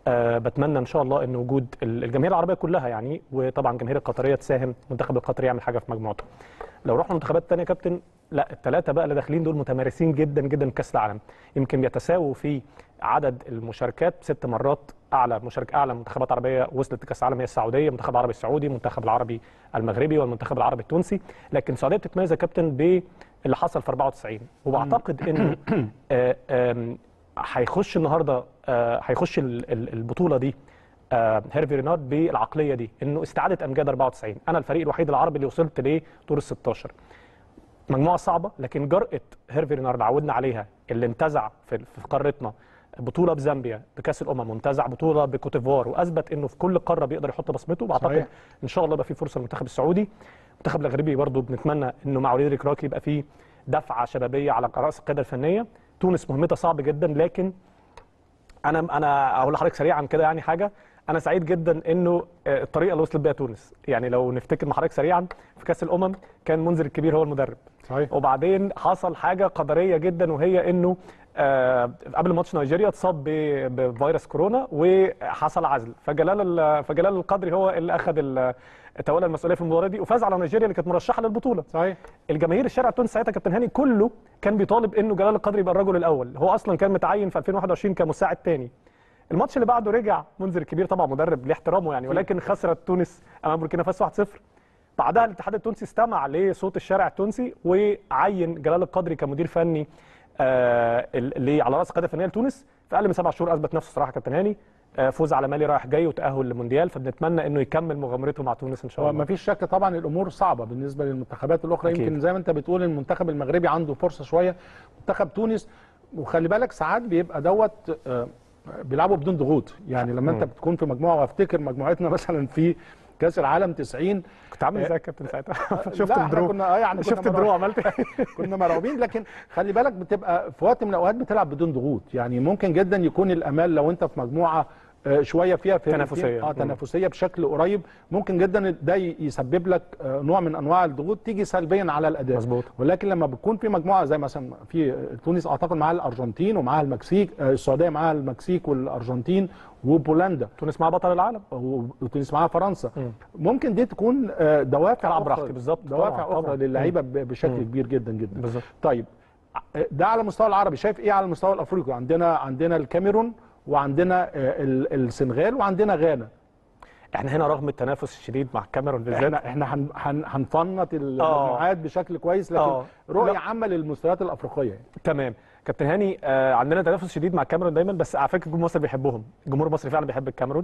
أه بتمنى ان شاء الله ان وجود ال- الجماهير العربيه كلها يعني وطبعا الجماهير القطريه تساهم المنتخب القطري يعمل حاجه في مجموعته لو رحنا المنتخبات الثانيه يا كابتن لا الثلاثه بقى اللي داخلين دول متمارسين جدا جدا في كاس العالم يمكن بيتساووا في عدد المشاركات ست مرات اعلى مشارك اعلى منتخبات عربيه وصلت لكاس العالم هي السعوديه المنتخب العربي السعودي المنتخب العربي المغربي والمنتخب العربي التونسي لكن السعوديه بتتميز يا كابتن باللي حصل في 94 وبعتقد انه آه، آم، هيخش النهارده آه، هيخش ال- ال- البطوله دي آه، هيرفي رينارد بالعقليه دي انه استعاده امجاد 94 انا الفريق الوحيد العربي اللي وصلت لدور ال 16 مجموعه صعبه لكن جرأه هيرفي رينارد عودنا عليها اللي انتزع في في قارتنا بطوله بزامبيا بكاس الامم وانتزع بطوله بكوتيفوار واثبت انه في كل قاره بيقدر يحط بصمته بعتقد
صحيح.
ان شاء الله يبقى في فرصه للمنتخب السعودي المنتخب المغربي برضه بنتمنى انه مع وليد الكراكي يبقى في دفعه شبابيه على راس القياده الفنيه تونس مهمتها صعب جدا لكن انا انا اقول لحضرتك سريعا كده يعني حاجه انا سعيد جدا انه آه، الطريقه اللي وصلت بيها تونس يعني لو نفتكر مع حضرتك سريعا في كاس الامم كان منذر الكبير هو المدرب
صحيح
وبعدين حصل حاجه قدريه جدا وهي انه آه، قبل ماتش نيجيريا اتصاب ب- بفيروس كورونا وحصل عزل فجلال ال- فجلال القدري هو اللي اخذ ال- تولى المسؤوليه في المباراه دي وفاز على نيجيريا اللي كانت مرشحه للبطوله
صحيح
الجماهير الشارع التونسي ساعتها كابتن هاني كله كان بيطالب انه جلال القدري يبقى الرجل الاول هو اصلا كان متعين في 2021 كمساعد تاني الماتش اللي بعده رجع منذر الكبير طبعا مدرب ليه احترامه يعني ولكن خسرت تونس امام بوركينا فاسو 1-0 بعدها الاتحاد التونسي استمع لصوت الشارع التونسي وعين جلال القدري كمدير فني آه اللي على راس القياده الفنيه لتونس في اقل من سبع شهور اثبت نفسه صراحه كابتن هاني آه فوز على مالي رايح جاي وتاهل للمونديال فبنتمنى انه يكمل مغامرته مع تونس ان شاء الله
ما فيش شك طبعا الامور صعبه بالنسبه للمنتخبات الاخرى
أكيد.
يمكن زي ما انت بتقول المنتخب المغربي عنده فرصه شويه منتخب تونس وخلي بالك ساعات بيبقى دوت آه، بيلعبوا بدون ضغوط يعني لما انت
مم.
بتكون في مجموعه وافتكر مجموعتنا مثلا في كاس العالم 90
كنت عامل ازاي يا كابتن ساعتها شفت
لا، احنا
الدرو
كنا اه يعني كنا
شفت الدرو عملت إيه؟
كنا مرعوبين لكن خلي بالك بتبقى في وقت من الاوقات بتلعب بدون ضغوط يعني ممكن جدا يكون الامال لو انت في مجموعه آه، شويه فيها فرقتين-
تنافسية.
اه
مم.
تنافسيه بشكل قريب ممكن جدا ده ي- يسبب لك آه، نوع من انواع الضغوط تيجي سلبيا على الاداء
مظبوط
ولكن لما بتكون في مجموعه زي مثلا في تونس اعتقد معاها الارجنتين ومعاها المكسيك آه، السعوديه معاها المكسيك والارجنتين وبولندا
تونس مع بطل العالم
وتونس معاها فرنسا
مم.
ممكن دي تكون آه، دوافع
تلعب
أخرى-
براحتي بالظبط
دوافع
طبعاً،
اخرى
طبعاً.
للعيبه ب- بشكل
مم.
كبير جدا جدا
بالظبط
طيب ده على المستوى العربي شايف ايه على المستوى الافريقي عندنا عندنا الكاميرون وعندنا آه، ال- السنغال وعندنا غانا
احنا هنا رغم التنافس الشديد مع الكاميرون بالذات
احنا احنا هن- هن- هنفنط المجموعات بشكل كويس لكن
آه.
رؤيه
لا.
عامه للمستويات الافريقيه يعني.
تمام كابتن هاني آه عندنا تنافس شديد مع الكاميرون دايما بس على فكره جمهور مصر بيحبهم الجمهور المصري فعلا بيحب الكاميرون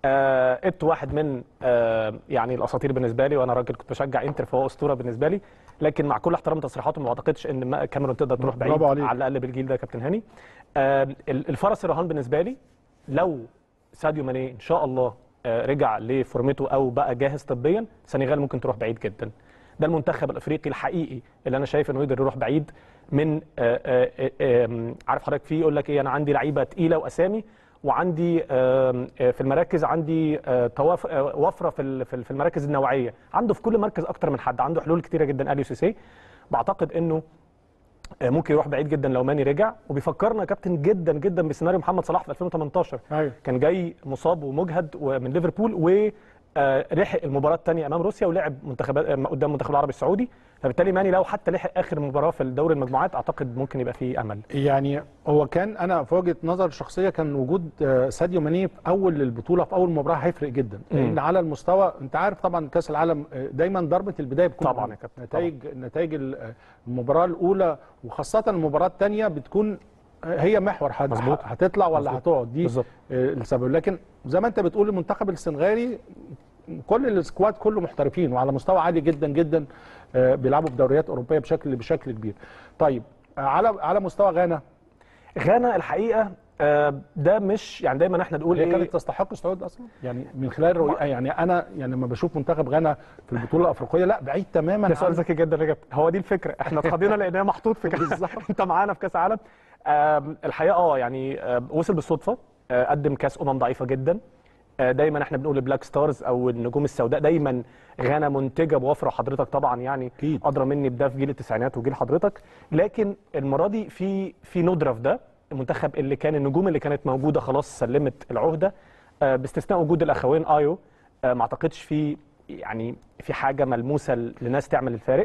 آه ات واحد من آه يعني الاساطير بالنسبه لي وانا راجل كنت بشجع انتر فهو اسطوره بالنسبه لي لكن مع كل احترام تصريحاته ما اعتقدش ان ما- الكاميرون تقدر تروح بعيد
برافو عليك.
على الاقل بالجيل ده يا كابتن هاني آه ال- الفرس الرهان بالنسبه لي لو ساديو ماني ان شاء الله آه رجع لفورمته او بقى جاهز طبيا السنغال ممكن تروح بعيد جدا ده المنتخب الافريقي الحقيقي اللي انا شايف انه يقدر يروح بعيد من آه، آه، آه، آم، عارف حضرتك فيه يقول لك ايه انا عندي لعيبه تقيله واسامي وعندي آم، آه، في المراكز عندي آه، تواف- آه، وفره في ال- في ال- في المراكز النوعيه عنده في كل مركز اكتر من حد عنده حلول كتيره جدا اليو سيسي بعتقد انه آه، ممكن يروح بعيد جدا لو ماني رجع وبيفكرنا كابتن جدا جدا بسيناريو محمد صلاح في 2018
ايوه
كان جاي مصاب ومجهد من ليفربول ولحق المباراه الثانيه امام روسيا ولعب منتخبات آه، قدام المنتخب العربي السعودي فبالتالي ماني لو حتى لحق اخر مباراه في الدوري المجموعات اعتقد ممكن يبقى فيه امل
يعني هو كان انا في وجهه نظر الشخصيه كان وجود آه، ساديو ماني في اول البطوله في اول مباراه هيفرق جدا لان على المستوى انت عارف طبعا كاس العالم آه، دايما ضربه البدايه بتكون
طبعاً
مهمة.
يا كابتن،
نتائج نتائج ال- المباراه الاولى وخاصه المباراه الثانيه بتكون آه، هي محور هت-
مظبوط.
هتطلع ولا
مظبوط.
هتقعد دي
بالظبط
آه، السبب لكن زي ما انت بتقول المنتخب السنغالي كل السكواد كله محترفين وعلى مستوى عالي جدا جدا آه، بيلعبوا في دوريات اوروبيه بشكل بشكل كبير طيب آه، على على مستوى غانا
غانا الحقيقه آه، ده مش يعني دايما احنا نقول
هي
ايه
كانت تستحق الصعود اصلا يعني من خلال رؤية يعني انا يعني لما بشوف منتخب غانا في البطوله الافريقيه لا بعيد تماما
ده سؤال
عن-
ذكي جدا يا كابتن هو دي الفكره احنا اتخضينا لانها محطوط في كاس
بالظبط.
انت معانا في كاس عالم آم، الحقيقه اه يعني آم، وصل بالصدفه آه، قدم كاس امم ضعيفه جدا آه، دايما احنا بنقول البلاك ستارز او النجوم السوداء دايما غانا منتجه بوفره حضرتك طبعا يعني
أكيد.
ادرى مني بده في جيل التسعينات وجيل حضرتك لكن المره دي في في ندره في ده المنتخب اللي كان النجوم اللي كانت موجوده خلاص سلمت العهده آه، باستثناء وجود الاخوين ايو آه، ما اعتقدش في يعني في حاجه ملموسه لناس تعمل الفارق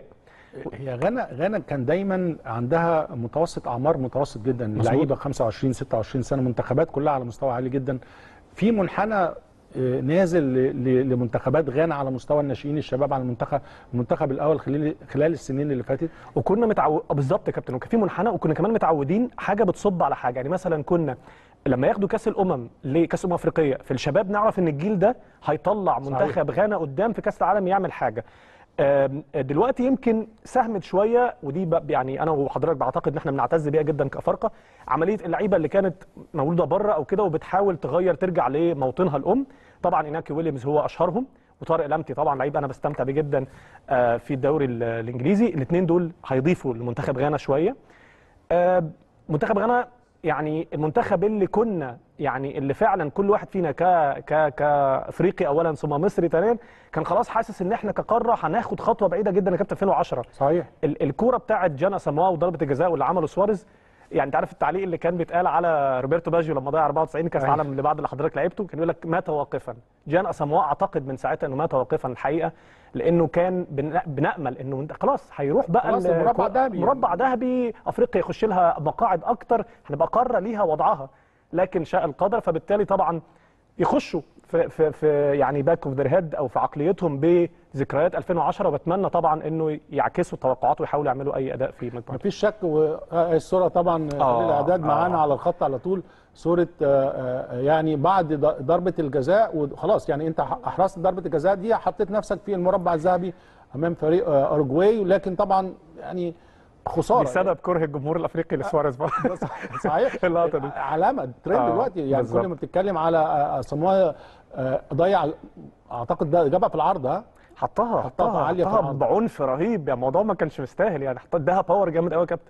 هي غانا غانا كان دايما عندها متوسط اعمار متوسط جدا
مظبوط.
لعيبه 25 26 سنه منتخبات كلها على مستوى عالي جدا في منحنى آه، نازل ل- ل- لمنتخبات غانا على مستوى الناشئين الشباب على المنتخب المنتخب الاول خلال خلال السنين اللي فاتت
وكنا متعود بالظبط يا كابتن وكان في منحنى وكنا كمان متعودين حاجه بتصب على حاجه يعني مثلا كنا لما ياخدوا كاس الامم لكاس الامم الافريقيه في الشباب نعرف ان الجيل ده هيطلع
صحيح.
منتخب غانا قدام في كاس العالم يعمل حاجه آم، دلوقتي يمكن ساهمت شويه ودي بقى يعني انا وحضرتك بعتقد ان احنا بنعتز بيها جدا كافارقه عمليه اللعيبه اللي كانت مولوده بره او كده وبتحاول تغير ترجع لموطنها الام طبعا ايناكي ويليامز هو اشهرهم وطارق لمتي طبعا لعيب انا بستمتع بيه جدا آه، في الدوري ال- الانجليزي الاثنين دول هيضيفوا لمنتخب غانا شويه آه، منتخب غانا يعني المنتخب اللي كنا يعني اللي فعلا كل واحد فينا ك ك كافريقي اولا ثم مصري ثانيا كان خلاص حاسس ان احنا كقاره هناخد خطوه بعيده جدا يا كابتن 2010
صحيح
ال- الكوره بتاعت جانا ساموا وضربه الجزاء واللي عمله سواريز يعني انت عارف التعليق اللي كان بيتقال على روبرتو باجيو لما ضيع 94 كاس
أيوة.
العالم اللي بعد اللي حضرتك لعبته كان يقول لك مات واقفا جان اساموا اعتقد من ساعتها انه مات واقفا الحقيقه لانه كان بن- بنامل انه انت خلاص هيروح بقى
خلاص
ال-
المربع
كو-
الذهبي.
مربع ذهبي افريقيا يخش لها مقاعد اكتر هنبقى قاره ليها وضعها لكن شاء القدر فبالتالي طبعا يخشوا في في في يعني باك اوف ذير هيد او في عقليتهم بذكريات 2010 وبتمنى طبعا انه يعكسوا التوقعات ويحاولوا يعملوا اي اداء في مجموعه
مفيش شك والصوره طبعا
آه،
خليل الاعداد
آه.
معانا على الخط على طول صوره آه، آه، يعني بعد ض- ضربه الجزاء وخلاص يعني انت احرزت ضربه الجزاء دي حطيت نفسك في المربع الذهبي امام فريق آه، اورجواي لكن طبعا يعني خساره
بسبب كره الجمهور الافريقي لسواريز بقى
ده صحيح
اللقطة دي.
علامه ترند
آه،
دلوقتي يعني
بالظبط.
كل ما بتتكلم على آه، آه، سموها آه، ضيع اعتقد ده جابها في العرض ها
حطها
حطها
حطها
عالية في
حطها
العرض.
بعنف رهيب يعني الموضوع ما كانش مستاهل يعني حطها اداها باور جامد قوي يا كابتن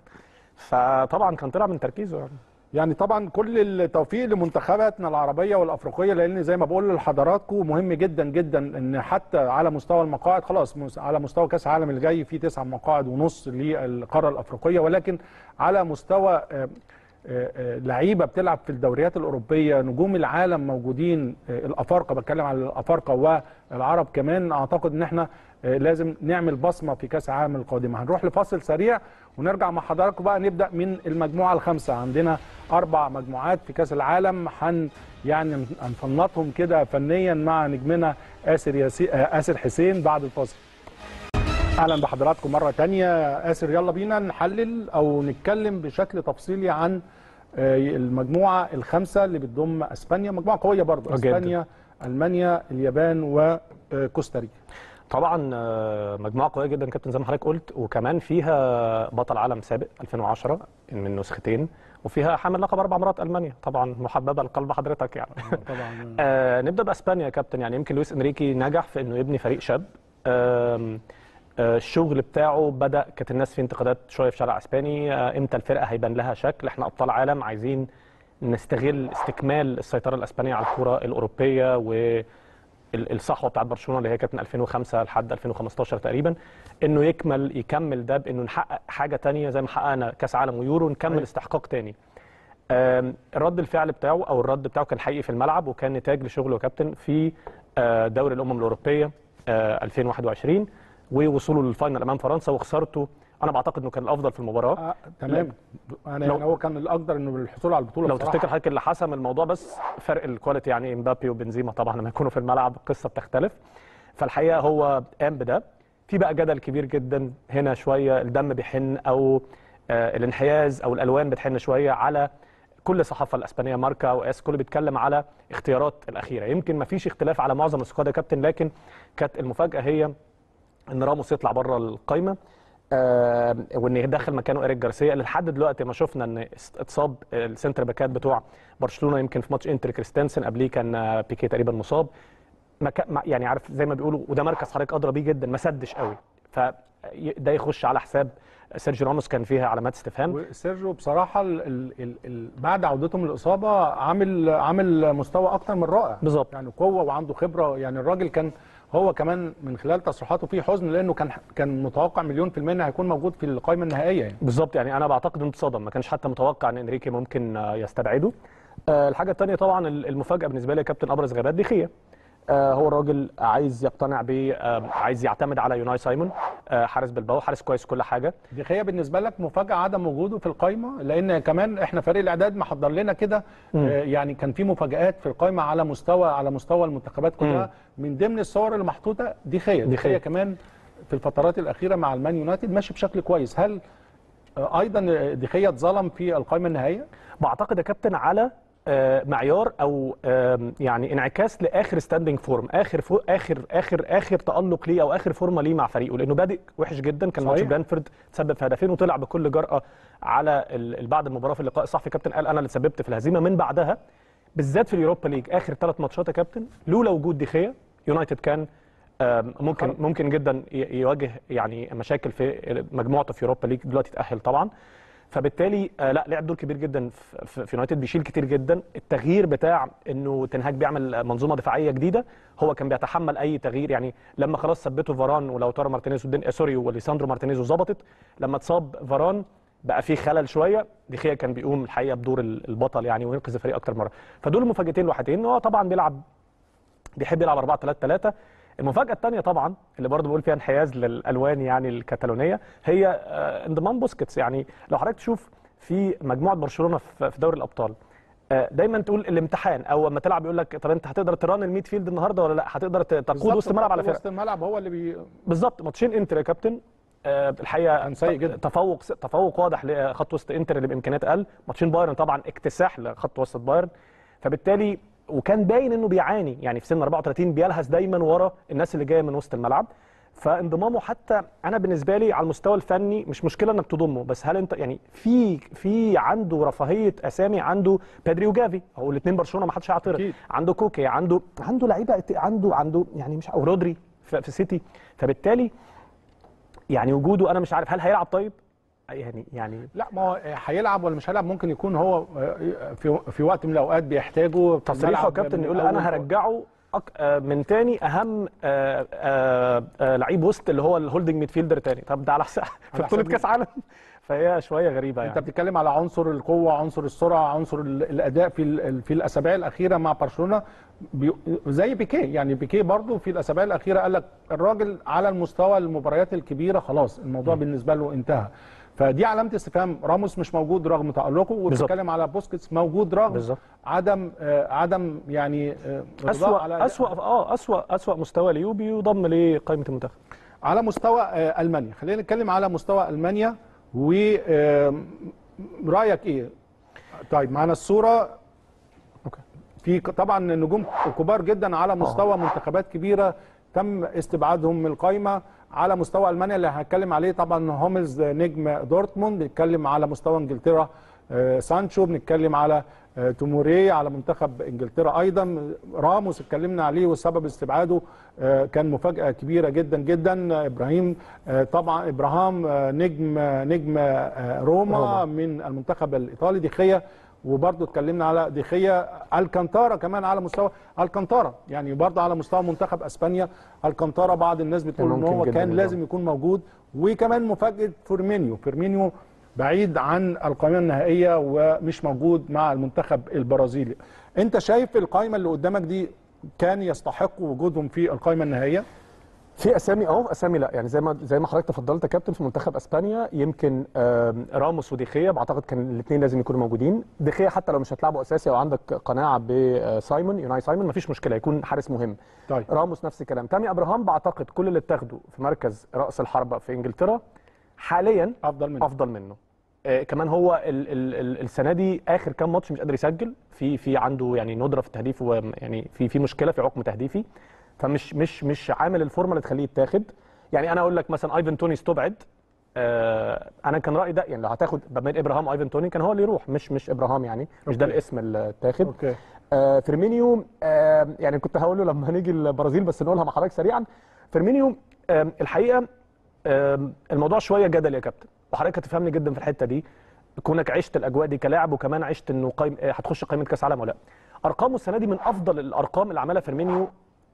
فطبعا كان طلع من تركيزه يعني
يعني طبعا كل التوفيق لمنتخباتنا العربيه والافريقيه لان زي ما بقول لحضراتكم مهم جدا جدا ان حتى على مستوى المقاعد خلاص مس- على مستوى كاس العالم اللي جاي في تسع مقاعد ونص للقاره الافريقيه ولكن على مستوى آه، آه، آه، لعيبه بتلعب في الدوريات الاوروبيه نجوم العالم موجودين آه، الافارقه بتكلم على الافارقه والعرب كمان اعتقد ان احنا آه، لازم نعمل بصمه في كاس العالم القادمه هنروح لفاصل سريع ونرجع مع حضراتكم بقى نبدا من المجموعه الخامسه عندنا اربع مجموعات في كاس العالم هن يعني هنفنطهم كده فنيا مع نجمنا اسر ياسي... آه، اسر حسين بعد الفاصل اهلا بحضراتكم مره تانية اسر يلا بينا نحلل او نتكلم بشكل تفصيلي عن آه، المجموعه الخامسه اللي بتضم اسبانيا مجموعه قويه برضه
جداً.
اسبانيا المانيا اليابان وكوستاريكا
طبعا آه، مجموعه قويه جدا كابتن زي ما حضرتك قلت وكمان فيها بطل عالم سابق 2010 من نسختين وفيها حامل لقب اربع مرات المانيا طبعا محببه لقلب حضرتك يعني
طبعا
آه نبدا باسبانيا يا كابتن يعني يمكن لويس انريكي نجح في انه يبني فريق شاب آم، آه الشغل بتاعه بدا كانت الناس في انتقادات شويه في شارع اسباني آه امتى الفرقه هيبان لها شكل احنا ابطال عالم عايزين نستغل استكمال السيطره الاسبانيه على الكره الاوروبيه و ال- الصحوه بتاعت برشلونه اللي هي كانت من 2005 لحد 2015 تقريبا انه يكمل يكمل ده بانه نحقق حاجه تانية زي ما حققنا كاس عالم ويورو نكمل
أيوة.
استحقاق تاني آم، الرد الفعل بتاعه او الرد بتاعه كان حقيقي في الملعب وكان نتاج لشغله يا كابتن في آه، دوري الامم الاوروبيه آه، 2021 ووصوله للفاينل امام فرنسا وخسارته انا بعتقد انه كان الافضل في المباراه
آه تمام انا
لو-
يعني هو كان الاقدر انه الحصول على البطوله
لو
بصراحة.
تفتكر حضرتك اللي حسم الموضوع بس فرق الكواليتي يعني امبابي وبنزيما طبعا لما يكونوا في الملعب القصه بتختلف فالحقيقه هو قام بده في بقى جدل كبير جدا هنا شويه الدم بيحن او آه الانحياز او الالوان بتحن شويه على كل الصحافه الاسبانيه ماركا واس كله بيتكلم على اختيارات الاخيره يمكن ما فيش اختلاف على معظم السكواد يا كابتن لكن كانت المفاجاه هي ان راموس يطلع بره القايمه آه وان يدخل مكانه ايريك جارسيا اللي لحد دلوقتي ما شفنا ان است- اتصاب السنتر باكات بتوع برشلونه يمكن في ماتش انتر كريستنسن قبليه كان آه، بيكي تقريبا مصاب ما كا- ما- يعني عارف زي ما بيقولوا وده مركز حضرتك ادرى بيه جدا ما سدش قوي فده يخش على حساب سيرجيو راموس كان فيها علامات استفهام
وسيرجيو بصراحه ال ال ال ال بعد عودته من الاصابه عامل عامل مستوى اكتر من رائع
بالظبط
يعني قوه وعنده خبره يعني الراجل كان هو كمان من خلال تصريحاته فيه حزن لانه كان كان متوقع مليون في الميه انه هيكون موجود في القائمه النهائيه يعني
بالظبط يعني انا بعتقد انه اتصدم ما كانش حتى متوقع ان انريكي ممكن آه، يستبعده آه، الحاجه الثانيه طبعا ال- المفاجاه بالنسبه لي يا كابتن ابرز غيابات دخيه آه، هو الراجل عايز يقتنع ب آه، عايز يعتمد على يوناي سايمون آه، حارس بالباو حارس كويس كل حاجه
دي بالنسبه لك مفاجاه عدم وجوده في القائمه لان كمان احنا فريق الاعداد محضر لنا كده آه، يعني كان في مفاجات في القائمه على مستوى على مستوى المنتخبات كلها من ضمن الصور اللي محطوطه دي خيا دي
دخية.
خيا كمان في الفترات الاخيره مع المان يونايتد ماشي بشكل كويس هل آه، ايضا دي خيا اتظلم في القائمه النهائيه
بعتقد يا كابتن على آه، معيار او آم، يعني انعكاس لاخر ستاندنج فورم اخر فو اخر اخر اخر تالق ليه او اخر فورمه ليه مع فريقه لانه بادئ وحش جدا كان ماتش
صحيح.
برانفورد تسبب في هدفين وطلع بكل جرأه على ال- ال- بعد المباراه في اللقاء الصحفي كابتن قال انا اللي سببت في الهزيمه من بعدها بالذات في اليوروبا ليج اخر ثلاث ماتشات يا كابتن لولا وجود دخيا يونايتد كان آم، ممكن
خلاص.
ممكن جدا ي- يواجه يعني مشاكل في مجموعته في يوروبا ليج دلوقتي تاهل طبعا فبالتالي آه لا لعب دور كبير جدا في, في في يونايتد بيشيل كتير جدا التغيير بتاع انه تنهاج بيعمل منظومه دفاعيه جديده هو كان بيتحمل اي تغيير يعني لما خلاص ثبتوا فاران ولو تارو مارتينيز والدين آه سوري وليساندرو مارتينيز وظبطت لما اتصاب فاران بقى في خلل شويه دخيا كان بيقوم الحقيقه بدور ال- البطل يعني وينقذ الفريق اكتر مره فدول المفاجاتين الوحيدين هو طبعا بيلعب بيحب يلعب 4 3 3 المفاجاه الثانيه طبعا اللي برضه بقول فيها انحياز للالوان يعني الكتالونيه هي آه، انضمام بوسكيتس يعني لو حضرتك تشوف في مجموعه برشلونه في في دوري الابطال آه، دايما تقول الامتحان او لما تلعب يقول لك طب انت هتقدر تران الميد فيلد النهارده ولا لا هتقدر ت- تقود
بالظبط،
وسط الملعب على فرقه
وسط الملعب هو اللي بي...
بالظبط ماتشين انتر يا كابتن آه، الحقيقه
كان سيء جدا.
تفوق تفوق واضح لخط وسط انتر اللي بامكانيات اقل ماتشين بايرن طبعا اكتساح لخط وسط بايرن فبالتالي وكان باين انه بيعاني يعني في سن 34 بيلهث دايما ورا الناس اللي جايه من وسط الملعب فانضمامه حتى انا بالنسبه لي على المستوى الفني مش مشكله انك تضمه بس هل انت يعني في في عنده رفاهيه اسامي عنده بيدري وجافي هو الاثنين برشلونه ما حدش هيعترض
أكيد.
عنده كوكي عنده عنده لعيبه عنده عنده يعني مش او رودري في, في سيتي فبالتالي يعني وجوده انا مش عارف هل هيلعب طيب يعني يعني
لا ما هو هيلعب ولا مش هيلعب ممكن يكون هو في في وقت من الاوقات بيحتاجه في
تصريحه
الملعب
كابتن
من
يقول
أول
انا هرجعه أك... آه، من تاني اهم آه، آه، آه، لعيب وسط اللي هو الهولدنج ميدفيلدر تاني طب ده على حساب في
على
بطوله
حساب
كاس عالم فهي شويه غريبه
انت
يعني
بتتكلم على عنصر القوه عنصر السرعه عنصر ال- الاداء في ال- في الاسابيع الاخيره مع برشلونه بي زي بيكيه يعني بيكيه برضو في الاسابيع الاخيره قال لك الراجل على المستوى المباريات الكبيره خلاص الموضوع بالنسبه له انتهى فدي علامه استفهام راموس مش موجود رغم تالقه وبتتكلم على بوسكيتس موجود رغم
بالظبط.
عدم آه عدم يعني آه رضاه
اسوا
على
اسوا اه اسوا اسوا مستوى ليه بيضم لقائمه المنتخب
على مستوى آه، المانيا خلينا نتكلم على مستوى المانيا ورايك ايه طيب معانا الصوره
اوكي
في ك- طبعا نجوم كبار جدا على مستوى منتخبات كبيره تم استبعادهم من القائمه على مستوى المانيا اللي هنتكلم عليه طبعا هوملز نجم دورتموند بنتكلم على مستوى انجلترا آه، سانشو بنتكلم على آه، توموري على منتخب انجلترا ايضا راموس اتكلمنا عليه وسبب استبعاده آه، كان مفاجاه كبيره جدا جدا آه، ابراهيم آه، طبعا ابراهام آه، نجم آه، نجم آه، روما,
روما.
من المنتخب الايطالي ديخيا وبرضه اتكلمنا على ديخيا الكانتارا كمان على مستوى الكانتارا يعني برضه على مستوى منتخب اسبانيا الكانتارا بعض الناس بتقول ان
ممكن
هو
جداً
كان
يكون.
لازم يكون موجود وكمان مفاجاه فيرمينيو فيرمينيو بعيد عن القائمه النهائيه ومش موجود مع المنتخب البرازيلي انت شايف القائمه اللي قدامك دي كان يستحقوا وجودهم في القائمه النهائيه
في اسامي اه اسامي لا يعني زي ما زي ما حضرتك تفضلت يا كابتن في منتخب اسبانيا يمكن آم، راموس وديخيا بعتقد كان الاثنين لازم يكونوا موجودين ديخيا حتى لو مش هتلعبه اساسي او عندك قناعه بسايمون يوناي سايمون مفيش مشكله يكون حارس مهم
طيب
راموس نفس الكلام تامي ابراهام بعتقد كل اللي اتاخده في مركز راس الحربه في انجلترا حاليا
افضل منه
افضل منه آه، كمان هو ال ال ال السنه دي اخر كام ماتش مش قادر يسجل في في عنده يعني ندره في التهديف ويعني في في مشكله في عقم تهديفي فمش مش مش عامل الفورمه اللي تخليه يتاخد يعني انا اقول لك مثلا ايفن توني استبعد آه انا كان رايي ده يعني لو هتاخد ما بين ابراهام ايفن توني كان هو اللي يروح مش مش ابراهام يعني مش ده
أوكي.
الاسم اللي اتاخد
اوكي
آه فيرمينيو آه يعني كنت هقول له لما هنيجي البرازيل بس نقولها مع حضرتك سريعا فيرمينيو آه الحقيقه آه الموضوع شويه جدل يا كابتن وحضرتك هتفهمني جدا في الحته دي كونك عشت الاجواء دي كلاعب وكمان عشت انه قايم آه، هتخش قائمه كاس عالم ولا لا ارقامه السنه دي من افضل الارقام اللي عملها فيرمينيو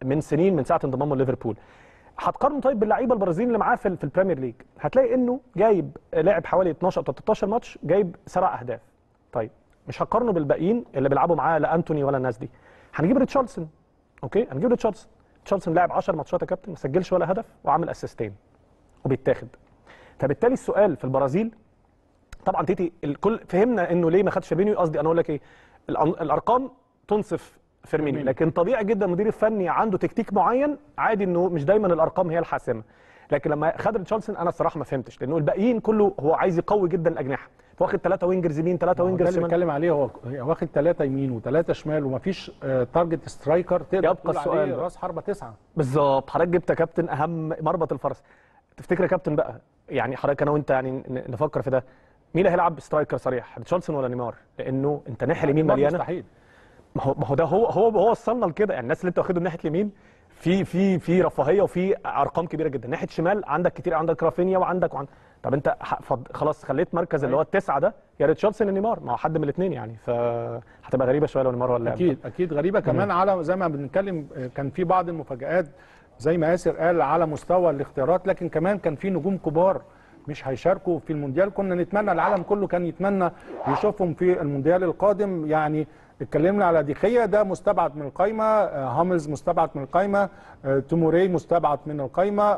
من سنين من ساعه انضمامه لليفربول هتقارنه طيب باللعيبه البرازيليين اللي معاه في, في البريمير ليج هتلاقي انه جايب لعب حوالي 12 او 13 ماتش جايب سبع اهداف طيب مش هقارنه بالباقيين اللي بيلعبوا معاه لا انتوني ولا الناس دي هنجيب ريتشاردسون اوكي هنجيب ريتشاردسون ريتشاردسون لعب 10 ماتشات يا كابتن ما سجلش ولا هدف وعامل اسيستين وبيتاخد فبالتالي السؤال في البرازيل طبعا تيتي الكل فهمنا انه ليه ما خدش فيرمينيو قصدي انا اقول لك ايه الأن- الارقام تنصف فيرمينيو
فيرمينيو.
لكن طبيعي جدا المدير الفني عنده تكتيك معين عادي انه مش دايما الارقام هي الحاسمه لكن لما خد ريتشاردسون انا الصراحه ما فهمتش لانه الباقيين كله هو عايز يقوي جدا الاجنحه فواخد ثلاثه وينجرز يمين ثلاثه
هو ده
وينجرز
اللي
شمال
بتكلم عليه هو واخد ثلاثه يمين وثلاثه شمال ومفيش آه، تارجت سترايكر تقدر
يبقى
تقول
السؤال
عليه
بقى.
راس حربه تسعه
بالظبط حضرتك جبت يا كابتن اهم مربط الفرس تفتكر يا كابتن بقى يعني حضرتك انا وانت يعني ن- نفكر في ده مين اللي هيلعب سترايكر صريح ريتشاردسون ولا نيمار لانه انت ناحيه اليمين
نيمار
مليانه
مستحيل
ما هو ما هو ده هو هو هو وصلنا لكده يعني الناس اللي انت واخدهم ناحيه اليمين في في في رفاهيه وفي ارقام كبيره جدا ناحيه الشمال عندك كتير عندك رافينيا وعندك وعند طب انت ح- فض- خلاص خليت مركز اللي هو التسعه ده يا ريتشاردسون يا نيمار ما هو حد من الاثنين يعني فهتبقى غريبه شويه لو نيمار ولا
اكيد اكيد غريبه كمان على زي ما بنتكلم آه، كان في بعض المفاجآت زي ما ياسر قال على مستوى الاختيارات لكن كمان كان في نجوم كبار مش هيشاركوا في المونديال كنا نتمنى العالم كله كان يتمنى يشوفهم في المونديال القادم يعني اتكلمنا على ديخيا ده مستبعد من القايمه آه، هاملز مستبعد من القايمه آه، توموري مستبعد من القايمه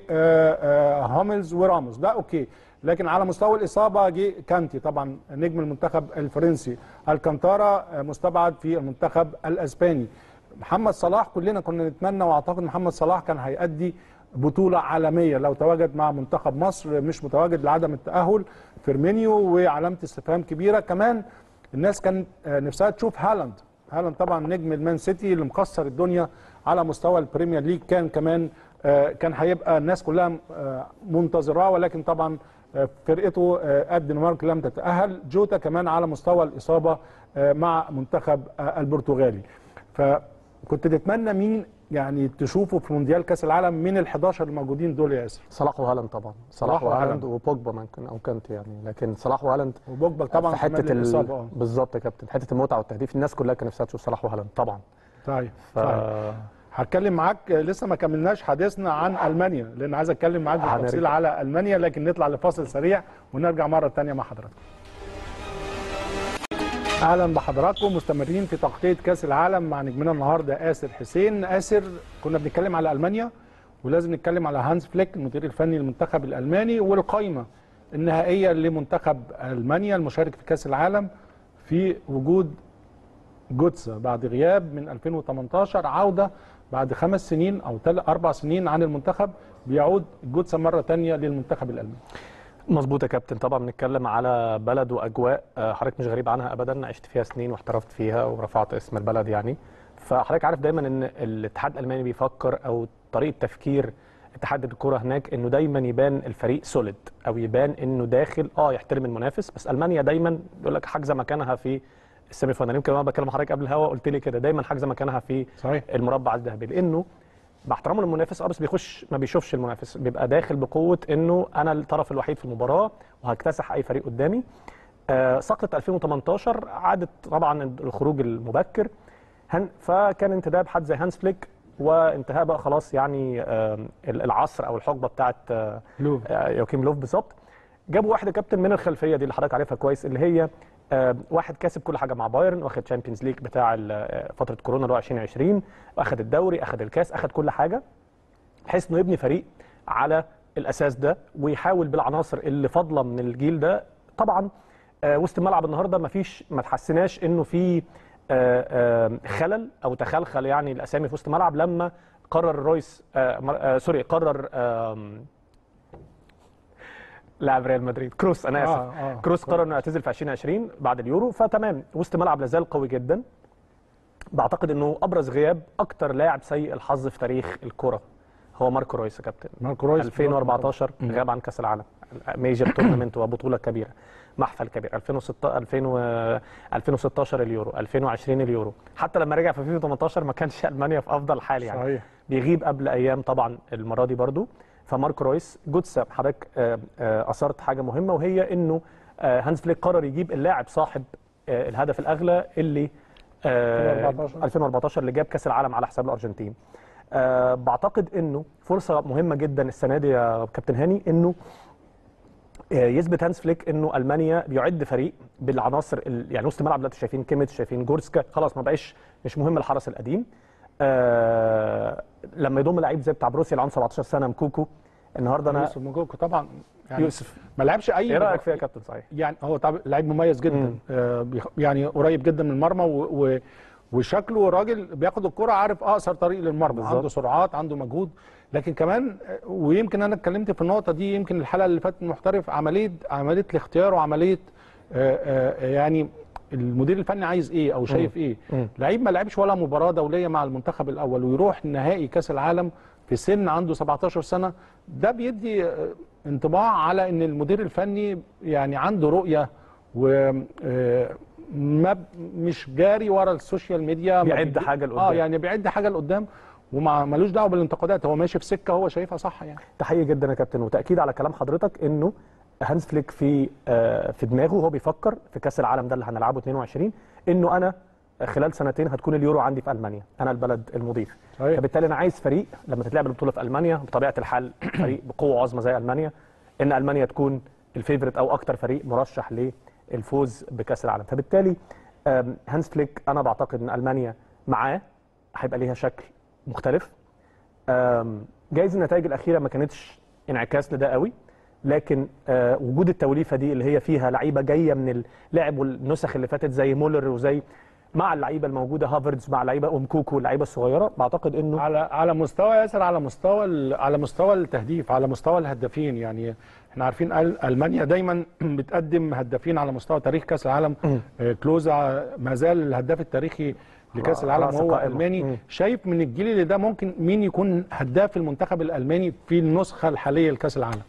وهاملز وراموس ده اوكي لكن على مستوى الاصابه جه كانتي طبعا نجم المنتخب الفرنسي الكانتارا آه، مستبعد في المنتخب الاسباني محمد صلاح كلنا كنا نتمنى واعتقد محمد صلاح كان هيأدي بطولة عالمية لو تواجد مع منتخب مصر مش متواجد لعدم التأهل فيرمينيو وعلامة استفهام كبيرة كمان الناس كان آه، نفسها تشوف هالاند هالاند طبعا نجم المان سيتي اللي مكسر الدنيا على مستوى البريمير ليج كان كمان آه، كان هيبقى الناس كلها آه، منتظراه ولكن طبعا آه، فرقته آه، الدنمارك لم تتأهل جوتا كمان على مستوى الإصابة آه، مع منتخب آه، البرتغالي فكنت تتمنى مين يعني تشوفه في مونديال كاس العالم من ال 11 الموجودين دول يا ياسر
صلاح وهالاند طبعا
صلاح
صلاح وهالاند
وهالاند.
وبوجبا ممكن او كانت يعني لكن صلاح وهالاند
وبوجبا طبعا
في حته
كمان الإصابة،
ال...
آه.
بالظبط يا كابتن حته المتعه والتهديف الناس كلها كان نفسها تشوف صلاح وهالاند طبعا
طيب
ف...
طيب هتكلم معاك آه، لسه ما كملناش حديثنا عن المانيا لان عايز اتكلم معاك بالتفصيل
هنرجع.
على المانيا لكن نطلع لفاصل سريع ونرجع مره ثانيه مع حضراتكم اهلا بحضراتكم مستمرين في تغطيه كاس العالم مع نجمنا النهارده اسر حسين اسر كنا بنتكلم على المانيا ولازم نتكلم على هانز فليك المدير الفني للمنتخب الالماني والقائمه النهائيه لمنتخب المانيا المشارك في كاس العالم في وجود جوتسا بعد غياب من 2018 عوده بعد خمس سنين او تل اربع سنين عن المنتخب بيعود جوتسا مره تانية للمنتخب الالماني
مظبوط يا كابتن طبعا بنتكلم على بلد واجواء آه، حضرتك مش غريب عنها ابدا عشت فيها سنين واحترفت فيها ورفعت اسم البلد يعني فحضرتك عارف دايما ان الاتحاد الالماني بيفكر او طريقه تفكير اتحاد الكره هناك انه دايما يبان الفريق سوليد او يبان انه داخل اه يحترم المنافس بس المانيا دايما بيقول لك حاجزه مكانها في السيمي فاينال يمكن انا بكلم حضرتك قبل الهوا قلت لي كده دايما حاجزه مكانها في
صحيح
المربع الذهبي لانه مع احترامه للمنافس اه بس بيخش ما بيشوفش المنافس بيبقى داخل بقوه انه انا الطرف الوحيد في المباراه وهكتسح اي فريق قدامي آه سقطت 2018 عادت طبعا الخروج المبكر هن فكان انتداب حد زي هانس فليك وانتهاء بقى خلاص يعني آه العصر او الحقبه بتاعت آه
لوف
آه، يوكيم لوف بالظبط جابوا واحد يا كابتن من الخلفيه دي اللي حضرتك عارفها كويس اللي هي آه، واحد كاسب كل حاجه مع بايرن واخد تشامبيونز ليج بتاع ال- آه، فتره كورونا اللي هو 2020 واخد الدوري اخد الكاس اخد كل حاجه بحيث انه يبني فريق على الاساس ده ويحاول بالعناصر اللي فاضله من الجيل ده طبعا آه، وسط الملعب النهارده ما فيش ما تحسناش انه في آه، آه، خلل او تخلخل يعني الاسامي في وسط الملعب لما قرر رويس آه، مر- آه، سوري قرر آم، لاعب ريال مدريد كروس انا اسف
آه، آه.
كروس قرر انه يعتزل في 2020 بعد اليورو فتمام وسط ملعب لازال قوي جدا بعتقد انه ابرز غياب اكتر لاعب سيء الحظ في تاريخ الكره هو ماركو رويس يا كابتن
ماركو رويس
2014 غاب عن كاس العالم ميجر تورنمنت وبطوله كبيره محفل كبير 2016 2000 و 2016 اليورو 2020 اليورو حتى لما رجع في 2018 ما كانش المانيا في افضل حال يعني
صحيح
بيغيب قبل ايام طبعا المره دي برضو فمارك رويس جوتسا حضرتك آه، آه، اثرت حاجه مهمه وهي انه آه، هانز فليك قرر يجيب اللاعب صاحب آه، الهدف الاغلى اللي آه،
2014.
2014 اللي جاب كاس العالم على حساب الارجنتين أه بعتقد انه فرصه مهمه جدا السنه دي يا كابتن هاني انه آه، يثبت هانس فليك انه المانيا بيعد فريق بالعناصر ال- يعني وسط الملعب دلوقتي شايفين كيميتش شايفين جورسكا خلاص ما بقاش مش مهم الحرس القديم آه لما يضم لعيب زي بتاع بروسيا اللي عنده 17 سنه مكوكو النهارده انا
يوسف موجوكو طبعا يعني
يوسف
ما لعبش اي
ايه رايك فيها يا كابتن صحيح
يعني هو طبعا لعيب مميز جدا
مم.
آه بيخ- يعني قريب جدا من المرمى و... و... وشكله راجل بياخد الكرة عارف اقصر طريق للمرمى
بالظبط.
عنده سرعات عنده مجهود لكن كمان آه، ويمكن انا اتكلمت في النقطه دي يمكن الحلقه اللي فاتت محترف عمليه عمليه الاختيار وعمليه آه، آه، يعني المدير الفني عايز ايه او شايف ايه
مم.
لعيب ما لعبش ولا مباراه دوليه مع المنتخب الاول ويروح نهائي كاس العالم في سن عنده 17 سنه ده بيدي آه، انطباع على ان المدير الفني يعني عنده رؤيه و آه، ما ب- مش جاري ورا السوشيال ميديا ما
بيعد
بيدي-
حاجة لقدام.
اه يعني بيعد حاجه لقدام وما ملوش دعوه بالانتقادات هو ماشي في سكه هو شايفها صح يعني
تحيه جدا يا كابتن وتاكيد على كلام حضرتك انه هانز فليك في آه، في دماغه وهو بيفكر في كاس العالم ده اللي هنلعبه 22 انه انا خلال سنتين هتكون اليورو عندي في المانيا انا البلد المضيف
صحيح.
فبالتالي انا عايز فريق لما تتلعب البطوله في المانيا بطبيعه الحال فريق بقوه عظمى زي المانيا ان المانيا تكون الفيفوريت او اكتر فريق مرشح للفوز بكاس العالم فبالتالي آم، هانز فليك انا بعتقد ان المانيا معاه هيبقى ليها شكل مختلف آم، جايز النتائج الاخيره ما كانتش انعكاس لده قوي لكن آه، وجود التوليفه دي اللي هي فيها لعيبه جايه من اللعب والنسخ اللي فاتت زي مولر وزي مع اللعيبه الموجوده هافرتز مع لعيبه امكوكو واللعيبه الصغيره بعتقد انه
على على مستوى ياسر على مستوى ال- على مستوى التهديف على مستوى الهدافين يعني احنا عارفين أل- المانيا دايما بتقدم هدافين على مستوى تاريخ كاس العالم آه، كلوزا ما زال الهداف التاريخي لكاس
آه،
العالم
رأس
هو
القائمة.
الماني
مم.
شايف من الجيل اللي ده ممكن مين يكون هداف المنتخب الالماني في النسخه الحاليه لكاس العالم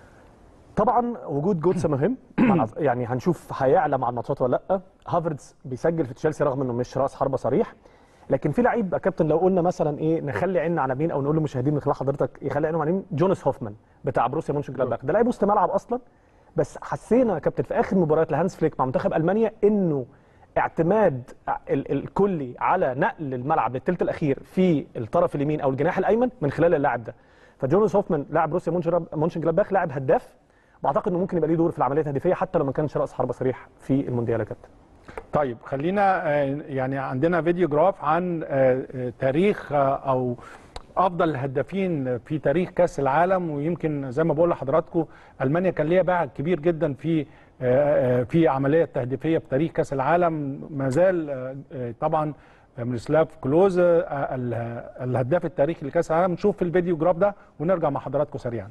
طبعا وجود جوتسا مهم مع- يعني هنشوف هيعلى مع الماتشات ولا لا هافرتز بيسجل في تشيلسي رغم انه مش راس حربه صريح لكن في لعيب يا كابتن لو قلنا مثلا ايه نخلي عيننا على مين او نقول للمشاهدين من خلال حضرتك يخلي عينهم على مين جونس هوفمان بتاع بروسيا مونشن جلادباخ ده لعيب وسط ملعب اصلا بس حسينا يا كابتن في اخر مباريات لهانس فليك مع منتخب المانيا انه اعتماد ال- الكلي على نقل الملعب للثلث الاخير في الطرف اليمين او الجناح الايمن من خلال اللاعب ده فجونس هوفمان لاعب بروسيا مونشن مونشن جلادباخ لاعب هداف واعتقد انه ممكن يبقى ليه دور في العمليه التهديفيه حتى لو ما كانش راس حربه صريح في المونديال يا كابتن
طيب خلينا آه، يعني عندنا فيديو جراف عن آه، آه، تاريخ آه، او افضل الهدافين في تاريخ كاس العالم ويمكن زي ما بقول لحضراتكم المانيا كان ليها باع كبير جدا في آه، آه، في عمليه تهديفيه في تاريخ كاس العالم ما زال آه، آه، طبعا ميروسلاف كلوز آه، ال- الهداف التاريخي لكاس العالم نشوف الفيديو جراف ده ونرجع مع حضراتكم سريعا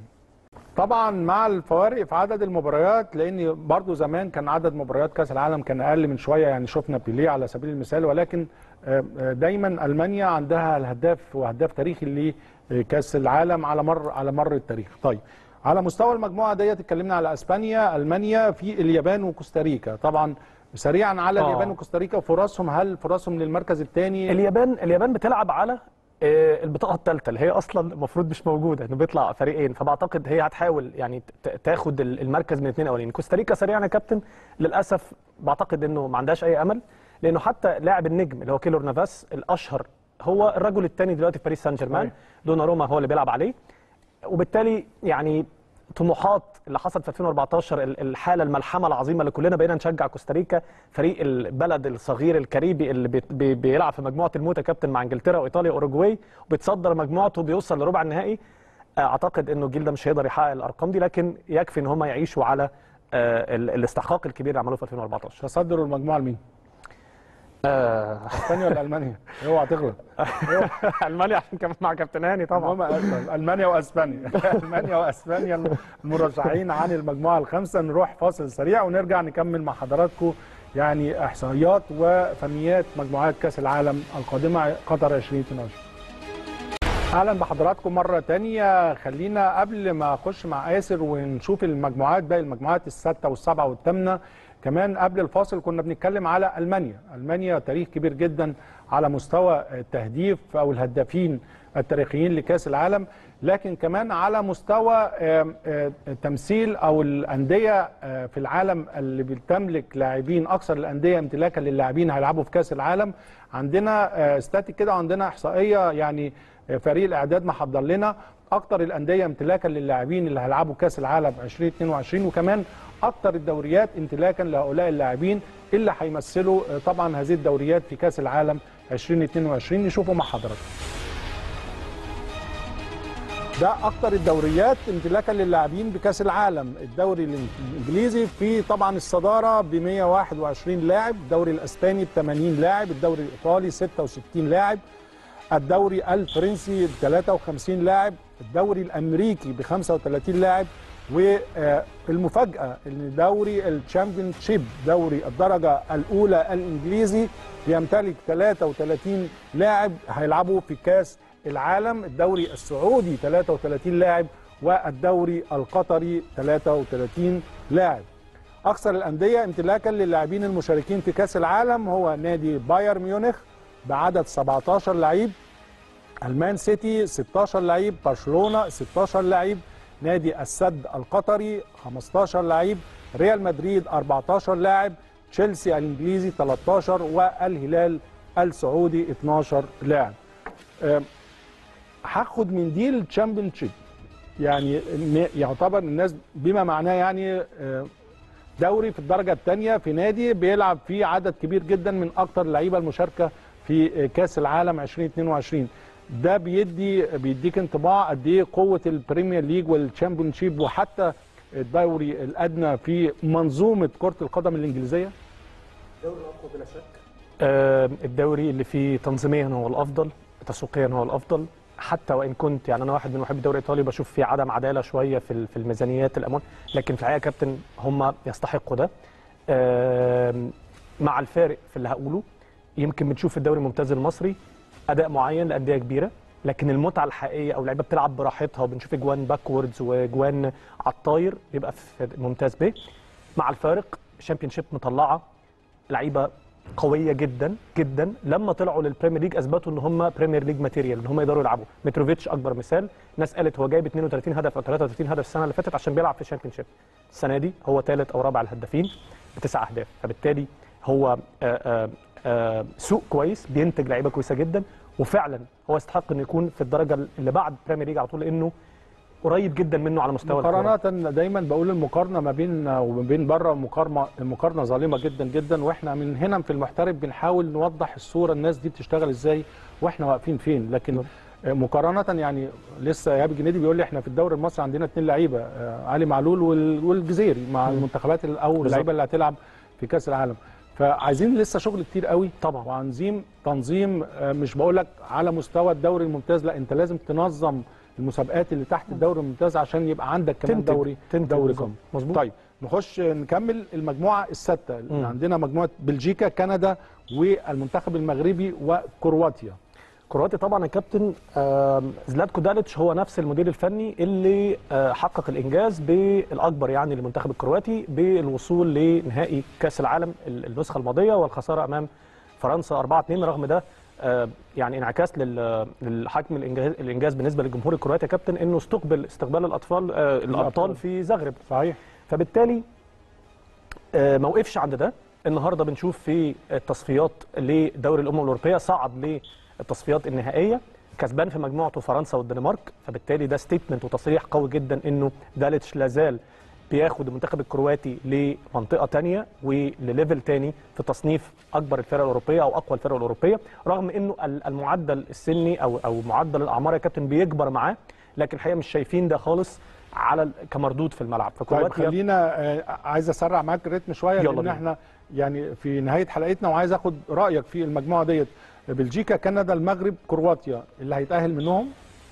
طبعا مع الفوارق في عدد المباريات لان برضو زمان كان عدد مباريات كاس العالم كان اقل من شويه يعني شفنا بيليه على سبيل المثال ولكن آه، آه، دايما المانيا عندها الهداف وهداف تاريخي لكاس العالم على مر على مر التاريخ طيب على مستوى المجموعه ديت اتكلمنا على اسبانيا المانيا في اليابان وكوستاريكا طبعا سريعا على
آه.
اليابان وكوستاريكا وفرصهم هل فرصهم للمركز الثاني
اليابان اليابان بتلعب على آه، البطاقه الثالثه اللي هي اصلا المفروض مش موجوده انه بيطلع فريقين فبعتقد هي هتحاول يعني ت- تاخد ال- المركز من اثنين اولين كوستاريكا سريعا يا كابتن للاسف بعتقد انه ما عندهاش اي امل لانه حتى لاعب النجم اللي هو كيلور نافاس الاشهر هو الرجل الثاني دلوقتي في باريس سان جيرمان
صحيح.
دوناروما هو اللي بيلعب عليه وبالتالي يعني طموحات اللي حصلت في 2014 ال- الحاله الملحمه العظيمه اللي كلنا بقينا نشجع كوستاريكا فريق البلد الصغير الكاريبي اللي بي- بي- بيلعب في مجموعه الموت يا كابتن مع انجلترا وايطاليا واوروجواي وبيتصدر مجموعته بيوصل لربع النهائي اعتقد انه الجيل ده مش هيقدر يحقق الارقام دي لكن يكفي ان هم يعيشوا على آه، ال- الاستحقاق الكبير اللي عملوه في 2014
تصدروا المجموعه لمين؟
آه،
اسبانيا ولا المانيا؟ اوعى تغلط
المانيا عشان كمان مع كابتن هاني طبعا
هم المانيا واسبانيا المانيا واسبانيا المرشحين عن المجموعه الخامسه نروح فاصل سريع ونرجع نكمل مع حضراتكم يعني احصائيات وفنيات مجموعات كاس العالم القادمه قطر 2022 اهلا بحضراتكم مره تانية خلينا قبل ما اخش مع ياسر ونشوف المجموعات باقي المجموعات السادسه والسابعه والثامنه كمان قبل الفاصل كنا بنتكلم على المانيا المانيا تاريخ كبير جدا على مستوى التهديف او الهدافين التاريخيين لكاس العالم لكن كمان على مستوى آم، آه، تمثيل او الانديه آه، في العالم اللي بتملك لاعبين اكثر الانديه امتلاكا للاعبين هيلعبوا في كاس العالم عندنا آه، ستاتيك كده عندنا احصائيه يعني آه، فريق الاعداد محضر لنا اكتر الانديه امتلاكا للاعبين اللي هيلعبوا كاس العالم 2022 وكمان اكتر الدوريات امتلاكا لهؤلاء اللاعبين اللي هيمثلوا آه، طبعا هذه الدوريات في كاس العالم 2022 نشوفه مع حضراتكم ده اكتر الدوريات امتلاكا للاعبين بكاس العالم الدوري الانجليزي في طبعا الصداره ب 121 لاعب الدوري الاسباني ب 80 لاعب الدوري الايطالي 66 لاعب الدوري الفرنسي ب 53 لاعب الدوري الامريكي ب 35 لاعب والمفاجاه ان دوري الشامبيون شيب دوري الدرجه الاولى الانجليزي بيمتلك 33 لاعب هيلعبوا في كاس العالم الدوري السعودي 33 لاعب والدوري القطري 33 لاعب اكثر الانديه امتلاكا للاعبين المشاركين في كاس العالم هو نادي بايرن ميونخ بعدد 17 لعيب المان سيتي 16 لعيب برشلونه 16 لعيب نادي السد القطري 15 لعيب ريال مدريد 14 لاعب تشيلسي الانجليزي 13 والهلال السعودي 12 لاعب أم، هاخد من دي الشامبيون شيب يعني إن- يعتبر الناس بما معناه يعني آه، دوري في الدرجه الثانيه في نادي بيلعب فيه عدد كبير جدا من اكتر اللعيبه المشاركه في آه، كاس العالم 2022 ده بيدي بيديك انطباع قد ايه قوه البريمير ليج والشامبيون شيب وحتى الدوري الادنى في منظومه كره القدم الانجليزيه
آه، الدوري اللي فيه تنظيميا هو الافضل تسويقيا هو الافضل حتى وان كنت يعني انا واحد من محبي الدوري الايطالي بشوف فيه عدم عداله شويه في ال- في الميزانيات الاموال لكن في الحقيقه يا كابتن هم يستحقوا ده آم، مع الفارق في اللي هقوله يمكن بنشوف في الدوري الممتاز المصري اداء معين لانديه كبيره لكن المتعه الحقيقيه او اللعيبه بتلعب براحتها وبنشوف اجوان باكوردز واجوان على الطاير بيبقى في ممتاز ب مع الفارق الشامبيون شيب مطلعه لعيبه قويه جدا جدا لما طلعوا للبريمير ليج اثبتوا ان هم بريمير ليج ماتيريال ان هم يقدروا يلعبوا متروفيتش اكبر مثال ناس قالت هو جايب 32 هدف او 33 هدف السنه اللي فاتت عشان بيلعب في الشامبيون شيب السنه دي هو ثالث او رابع الهدافين بتسع اهداف فبالتالي هو آآ آآ آآ سوق كويس بينتج لعيبه كويسه جدا وفعلا هو يستحق انه يكون في الدرجه اللي بعد بريمير ليج على طول لانه قريب جدا منه على مستوى الكرة.
مقارنة دايما بقول المقارنة ما بين وما بين بره مقارنة المقارنة ظالمة جدا جدا واحنا من هنا في المحترف بنحاول نوضح الصورة الناس دي بتشتغل ازاي واحنا واقفين فين لكن مقارنة يعني لسه ايهاب الجنيدي بيقول لي احنا في الدوري المصري عندنا اثنين لعيبة آه، علي معلول وال- والجزيري مع المنتخبات ال- او اللعيبة اللي هتلعب في كأس العالم فعايزين لسه شغل كتير قوي
طبعا.
وعايزين تنظيم آه، مش بقول لك على مستوى الدوري الممتاز لا انت لازم تنظم المسابقات اللي تحت الدوري الممتاز عشان يبقى عندك كمان
تنتج-
دوري
تنتج
دوري
بالظبط.
قوي
مظبوط.
طيب نخش نكمل المجموعه السادسه
مم.
عندنا مجموعه بلجيكا كندا والمنتخب المغربي وكرواتيا
كرواتيا طبعا يا كابتن آم، زلاتكو داليتش هو نفس المدير الفني اللي آه، حقق الانجاز بالاكبر يعني للمنتخب الكرواتي بالوصول لنهائي كاس العالم ال- النسخه الماضيه والخساره امام فرنسا 4 2 رغم ده آه، يعني انعكاس لل- للحجم الانجاز الانجاز بالنسبه للجمهور الكرواتي يا كابتن انه استقبل استقبال الاطفال آه، الابطال في زغرب
صحيح
فبالتالي آه، ما وقفش عند ده النهارده بنشوف في التصفيات لدوري الامم الاوروبيه صعد للتصفيات النهائيه كسبان في مجموعته فرنسا والدنمارك فبالتالي ده ستيتمنت وتصريح قوي جدا انه داليتش لازال بياخد المنتخب الكرواتي لمنطقه تانية ولليفل تاني في تصنيف اكبر الفرق الاوروبيه او اقوى الفرق الاوروبيه رغم انه ال- المعدل السني او او معدل الاعمار يا كابتن بيكبر معاه لكن الحقيقه مش شايفين ده خالص على ال- كمردود في الملعب
طيب
فكرواتيا
خلينا آه، عايز اسرع معاك الريتم شويه
يلا
لان
بينا.
احنا يعني في نهايه حلقتنا وعايز اخد رايك في المجموعه ديت بلجيكا كندا المغرب كرواتيا اللي هيتاهل منهم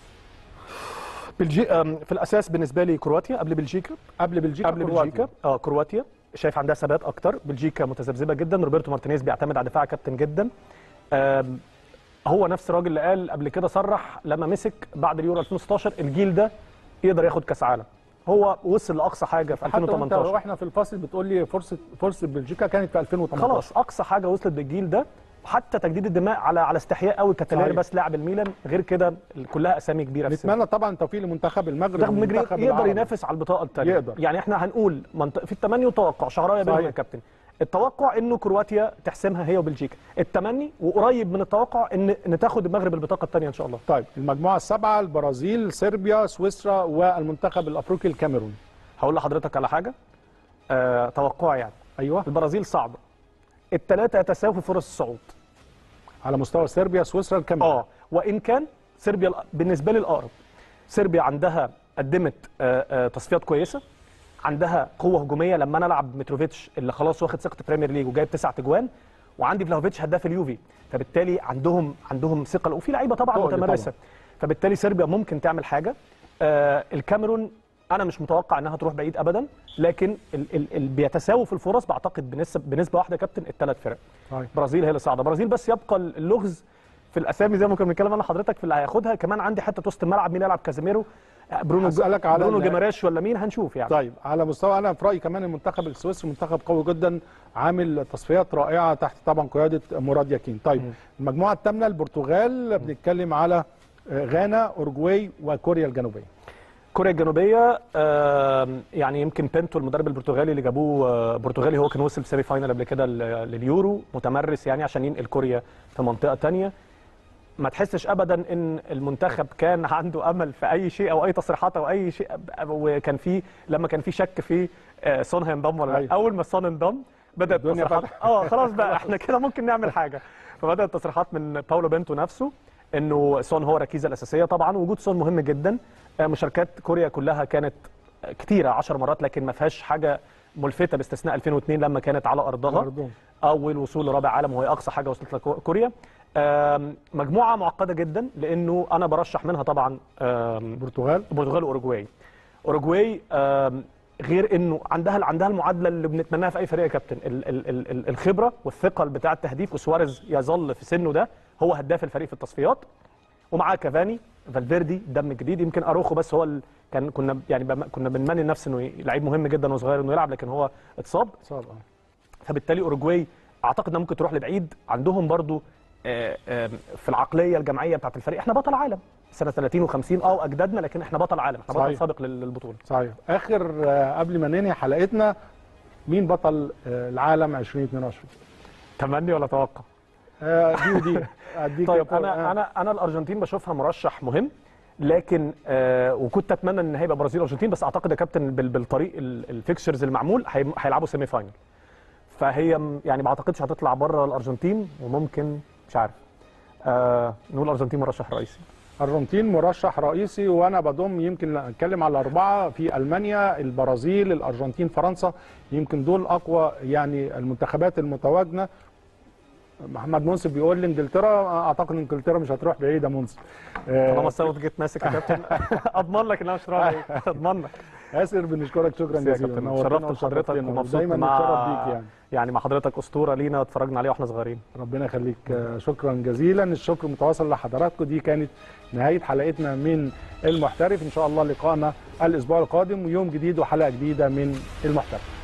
بلجي... أم، في الاساس بالنسبه لي كرواتيا قبل بلجيكا
قبل بلجيكا
قبل
كرواتيا.
بلجيكا اه كرواتيا شايف عندها ثبات اكتر بلجيكا متذبذبه جدا روبرتو مارتينيز بيعتمد على دفاع كابتن جدا أم، هو نفس الراجل اللي قال قبل كده صرح لما مسك بعد اليورو 2016 الجيل ده يقدر ياخد كاس عالم هو وصل لاقصى حاجه في
حتى وانت
2018
واحنا في الفصل بتقول لي فرصه فرصه بلجيكا كانت في 2018
خلاص اقصى حاجه وصلت بالجيل ده حتى تجديد الدماء على على استحياء قوي كاتاليري
صحيح.
بس لاعب الميلان غير كده كلها اسامي كبيره في السن.
نتمنى طبعا التوفيق لمنتخب المغرب
منتخب المجري
والمنتخب
يقدر
العربي.
ينافس على البطاقه الثانيه
يقدر.
يعني احنا هنقول منطق في التمني وتوقع شعرايه بينهم
صحيح.
يا كابتن التوقع انه كرواتيا تحسمها هي وبلجيكا التمني وقريب من التوقع ان ان تاخد المغرب البطاقه الثانيه ان شاء الله
طيب المجموعه السبعه البرازيل صربيا سويسرا والمنتخب الافريقي الكاميرون
هقول لحضرتك على حاجه آه توقعي يعني
ايوه
البرازيل صعبه الثلاثه يتساووا في فرص الصعود
على مستوى صربيا سويسرا الكاميرون
اه وان كان صربيا الأ- بالنسبه لي الاقرب صربيا عندها قدمت آه، آه، تصفيات كويسه عندها قوه هجوميه لما انا العب متروفيتش اللي خلاص واخد ثقه بريمير ليج وجايب تسع تجوان وعندي فلاوفيتش هداف اليوفي فبالتالي عندهم عندهم ثقه وفي لعيبه طبعا
تقل
متمرسه فبالتالي صربيا ممكن تعمل حاجه آه الكاميرون انا مش متوقع انها تروح بعيد ابدا لكن ال ال ال بيتساووا في الفرص بعتقد بنسبه بنسبه واحده يا كابتن الثلاث فرق
طيب.
برازيل هي اللي صاعده برازيل بس يبقى اللغز في الاسامي زي ما كنا بنتكلم انا حضرتك في اللي هياخدها كمان عندي حته وسط الملعب مين يلعب كازيميرو آه، برونو
هسألك على
برونو
ال-
جيماريش ولا مين هنشوف يعني
طيب على مستوى انا في رايي كمان المنتخب السويسري منتخب قوي جدا عامل تصفيات رائعه تحت طبعا قياده مراد ياكين طيب
مم.
المجموعه الثامنه البرتغال بنتكلم على آه، غانا اورجواي وكوريا الجنوبيه
كوريا الجنوبيه آم، يعني يمكن بنتو المدرب البرتغالي اللي جابوه آه، برتغالي هو كان وصل سيمي فاينل قبل كده لل- لليورو متمرس يعني عشان ينقل كوريا في منطقه تانية ما تحسش ابدا ان المنتخب كان عنده امل في اي شيء او اي تصريحات او اي شيء وكان في لما كان في شك في آه، سون هينضم ولا لا
أيوة.
اول ما سون انضم بدات
الدنيا
تصريحات اه خلاص بقى احنا كده ممكن نعمل حاجه فبدات تصريحات من باولو بنتو نفسه انه سون هو الركيزه الاساسيه طبعا وجود سون مهم جدا آه، مشاركات كوريا كلها كانت كتيره 10 مرات لكن ما فيهاش حاجه ملفته باستثناء 2002 لما كانت على ارضها
أرضهم.
اول وصول لرابع عالم وهي اقصى حاجه وصلت لها كو- كوريا آم، مجموعه معقده جدا لانه انا برشح منها طبعا آم،
البرتغال
البرتغال واوروجواي اوروجواي آم، غير انه عندها عندها المعادله اللي بنتمناها في اي فريق يا كابتن ال- ال- ال- ال- الخبره والثقل بتاع التهديف وسواريز يظل في سنه ده هو هداف الفريق في التصفيات ومعاه كافاني فالفيردي دم جديد يمكن اروخو بس هو ال... كان كنا يعني بم... كنا بنمني نفس انه ي- لعيب مهم جدا وصغير انه يلعب لكن هو اتصاب
صعب آه.
فبالتالي اوروجواي اعتقد انها ممكن تروح لبعيد عندهم برضو آه، آه، في العقليه الجماعيه بتاعت الفريق احنا بطل عالم سنه 30 و50 اه واجدادنا لكن احنا بطل عالم احنا بطل
صحيح.
سابق لل- للبطوله
صحيح اخر آه، قبل ما ننهي حلقتنا مين بطل آه، العالم 2022
تمني ولا توقع
آه، دي ودي اديك
طيب
يا
انا
آه.
انا انا الارجنتين بشوفها مرشح مهم لكن آه وكنت اتمنى ان هيبقى برازيل الارجنتين بس اعتقد يا كابتن بال- بالطريق ال- الفيكسشرز المعمول هي- هيلعبوا سيمي فاينل فهي م- يعني ما اعتقدش هتطلع بره الارجنتين وممكن مش عارف آه نقول الارجنتين مرشح رئيسي
الارجنتين مرشح رئيسي وانا بضم يمكن اتكلم على اربعه في المانيا البرازيل الارجنتين فرنسا يمكن دول اقوى يعني المنتخبات المتواجده محمد منصف بيقول لي انجلترا اعتقد ان انجلترا مش هتروح بعيد يا منصف آه،
طالما الصوت جيت ماسك يا كابتن اضمن لك ان انا مش راضي اضمن لك
ياسر بنشكرك شكرا
يا
جزيلا
كابتن
نورتنا
شرفت بحضرتك
وشرفتنا.
ومبسوط
ودايما
مع
نتشرف بيك يعني
يعني مع حضرتك اسطوره لينا اتفرجنا عليها واحنا صغيرين
ربنا يخليك آه، شكرا جزيلا الشكر متواصل لحضراتكم دي كانت نهايه حلقتنا من المحترف ان شاء الله لقائنا الاسبوع القادم ويوم جديد وحلقه جديده من المحترف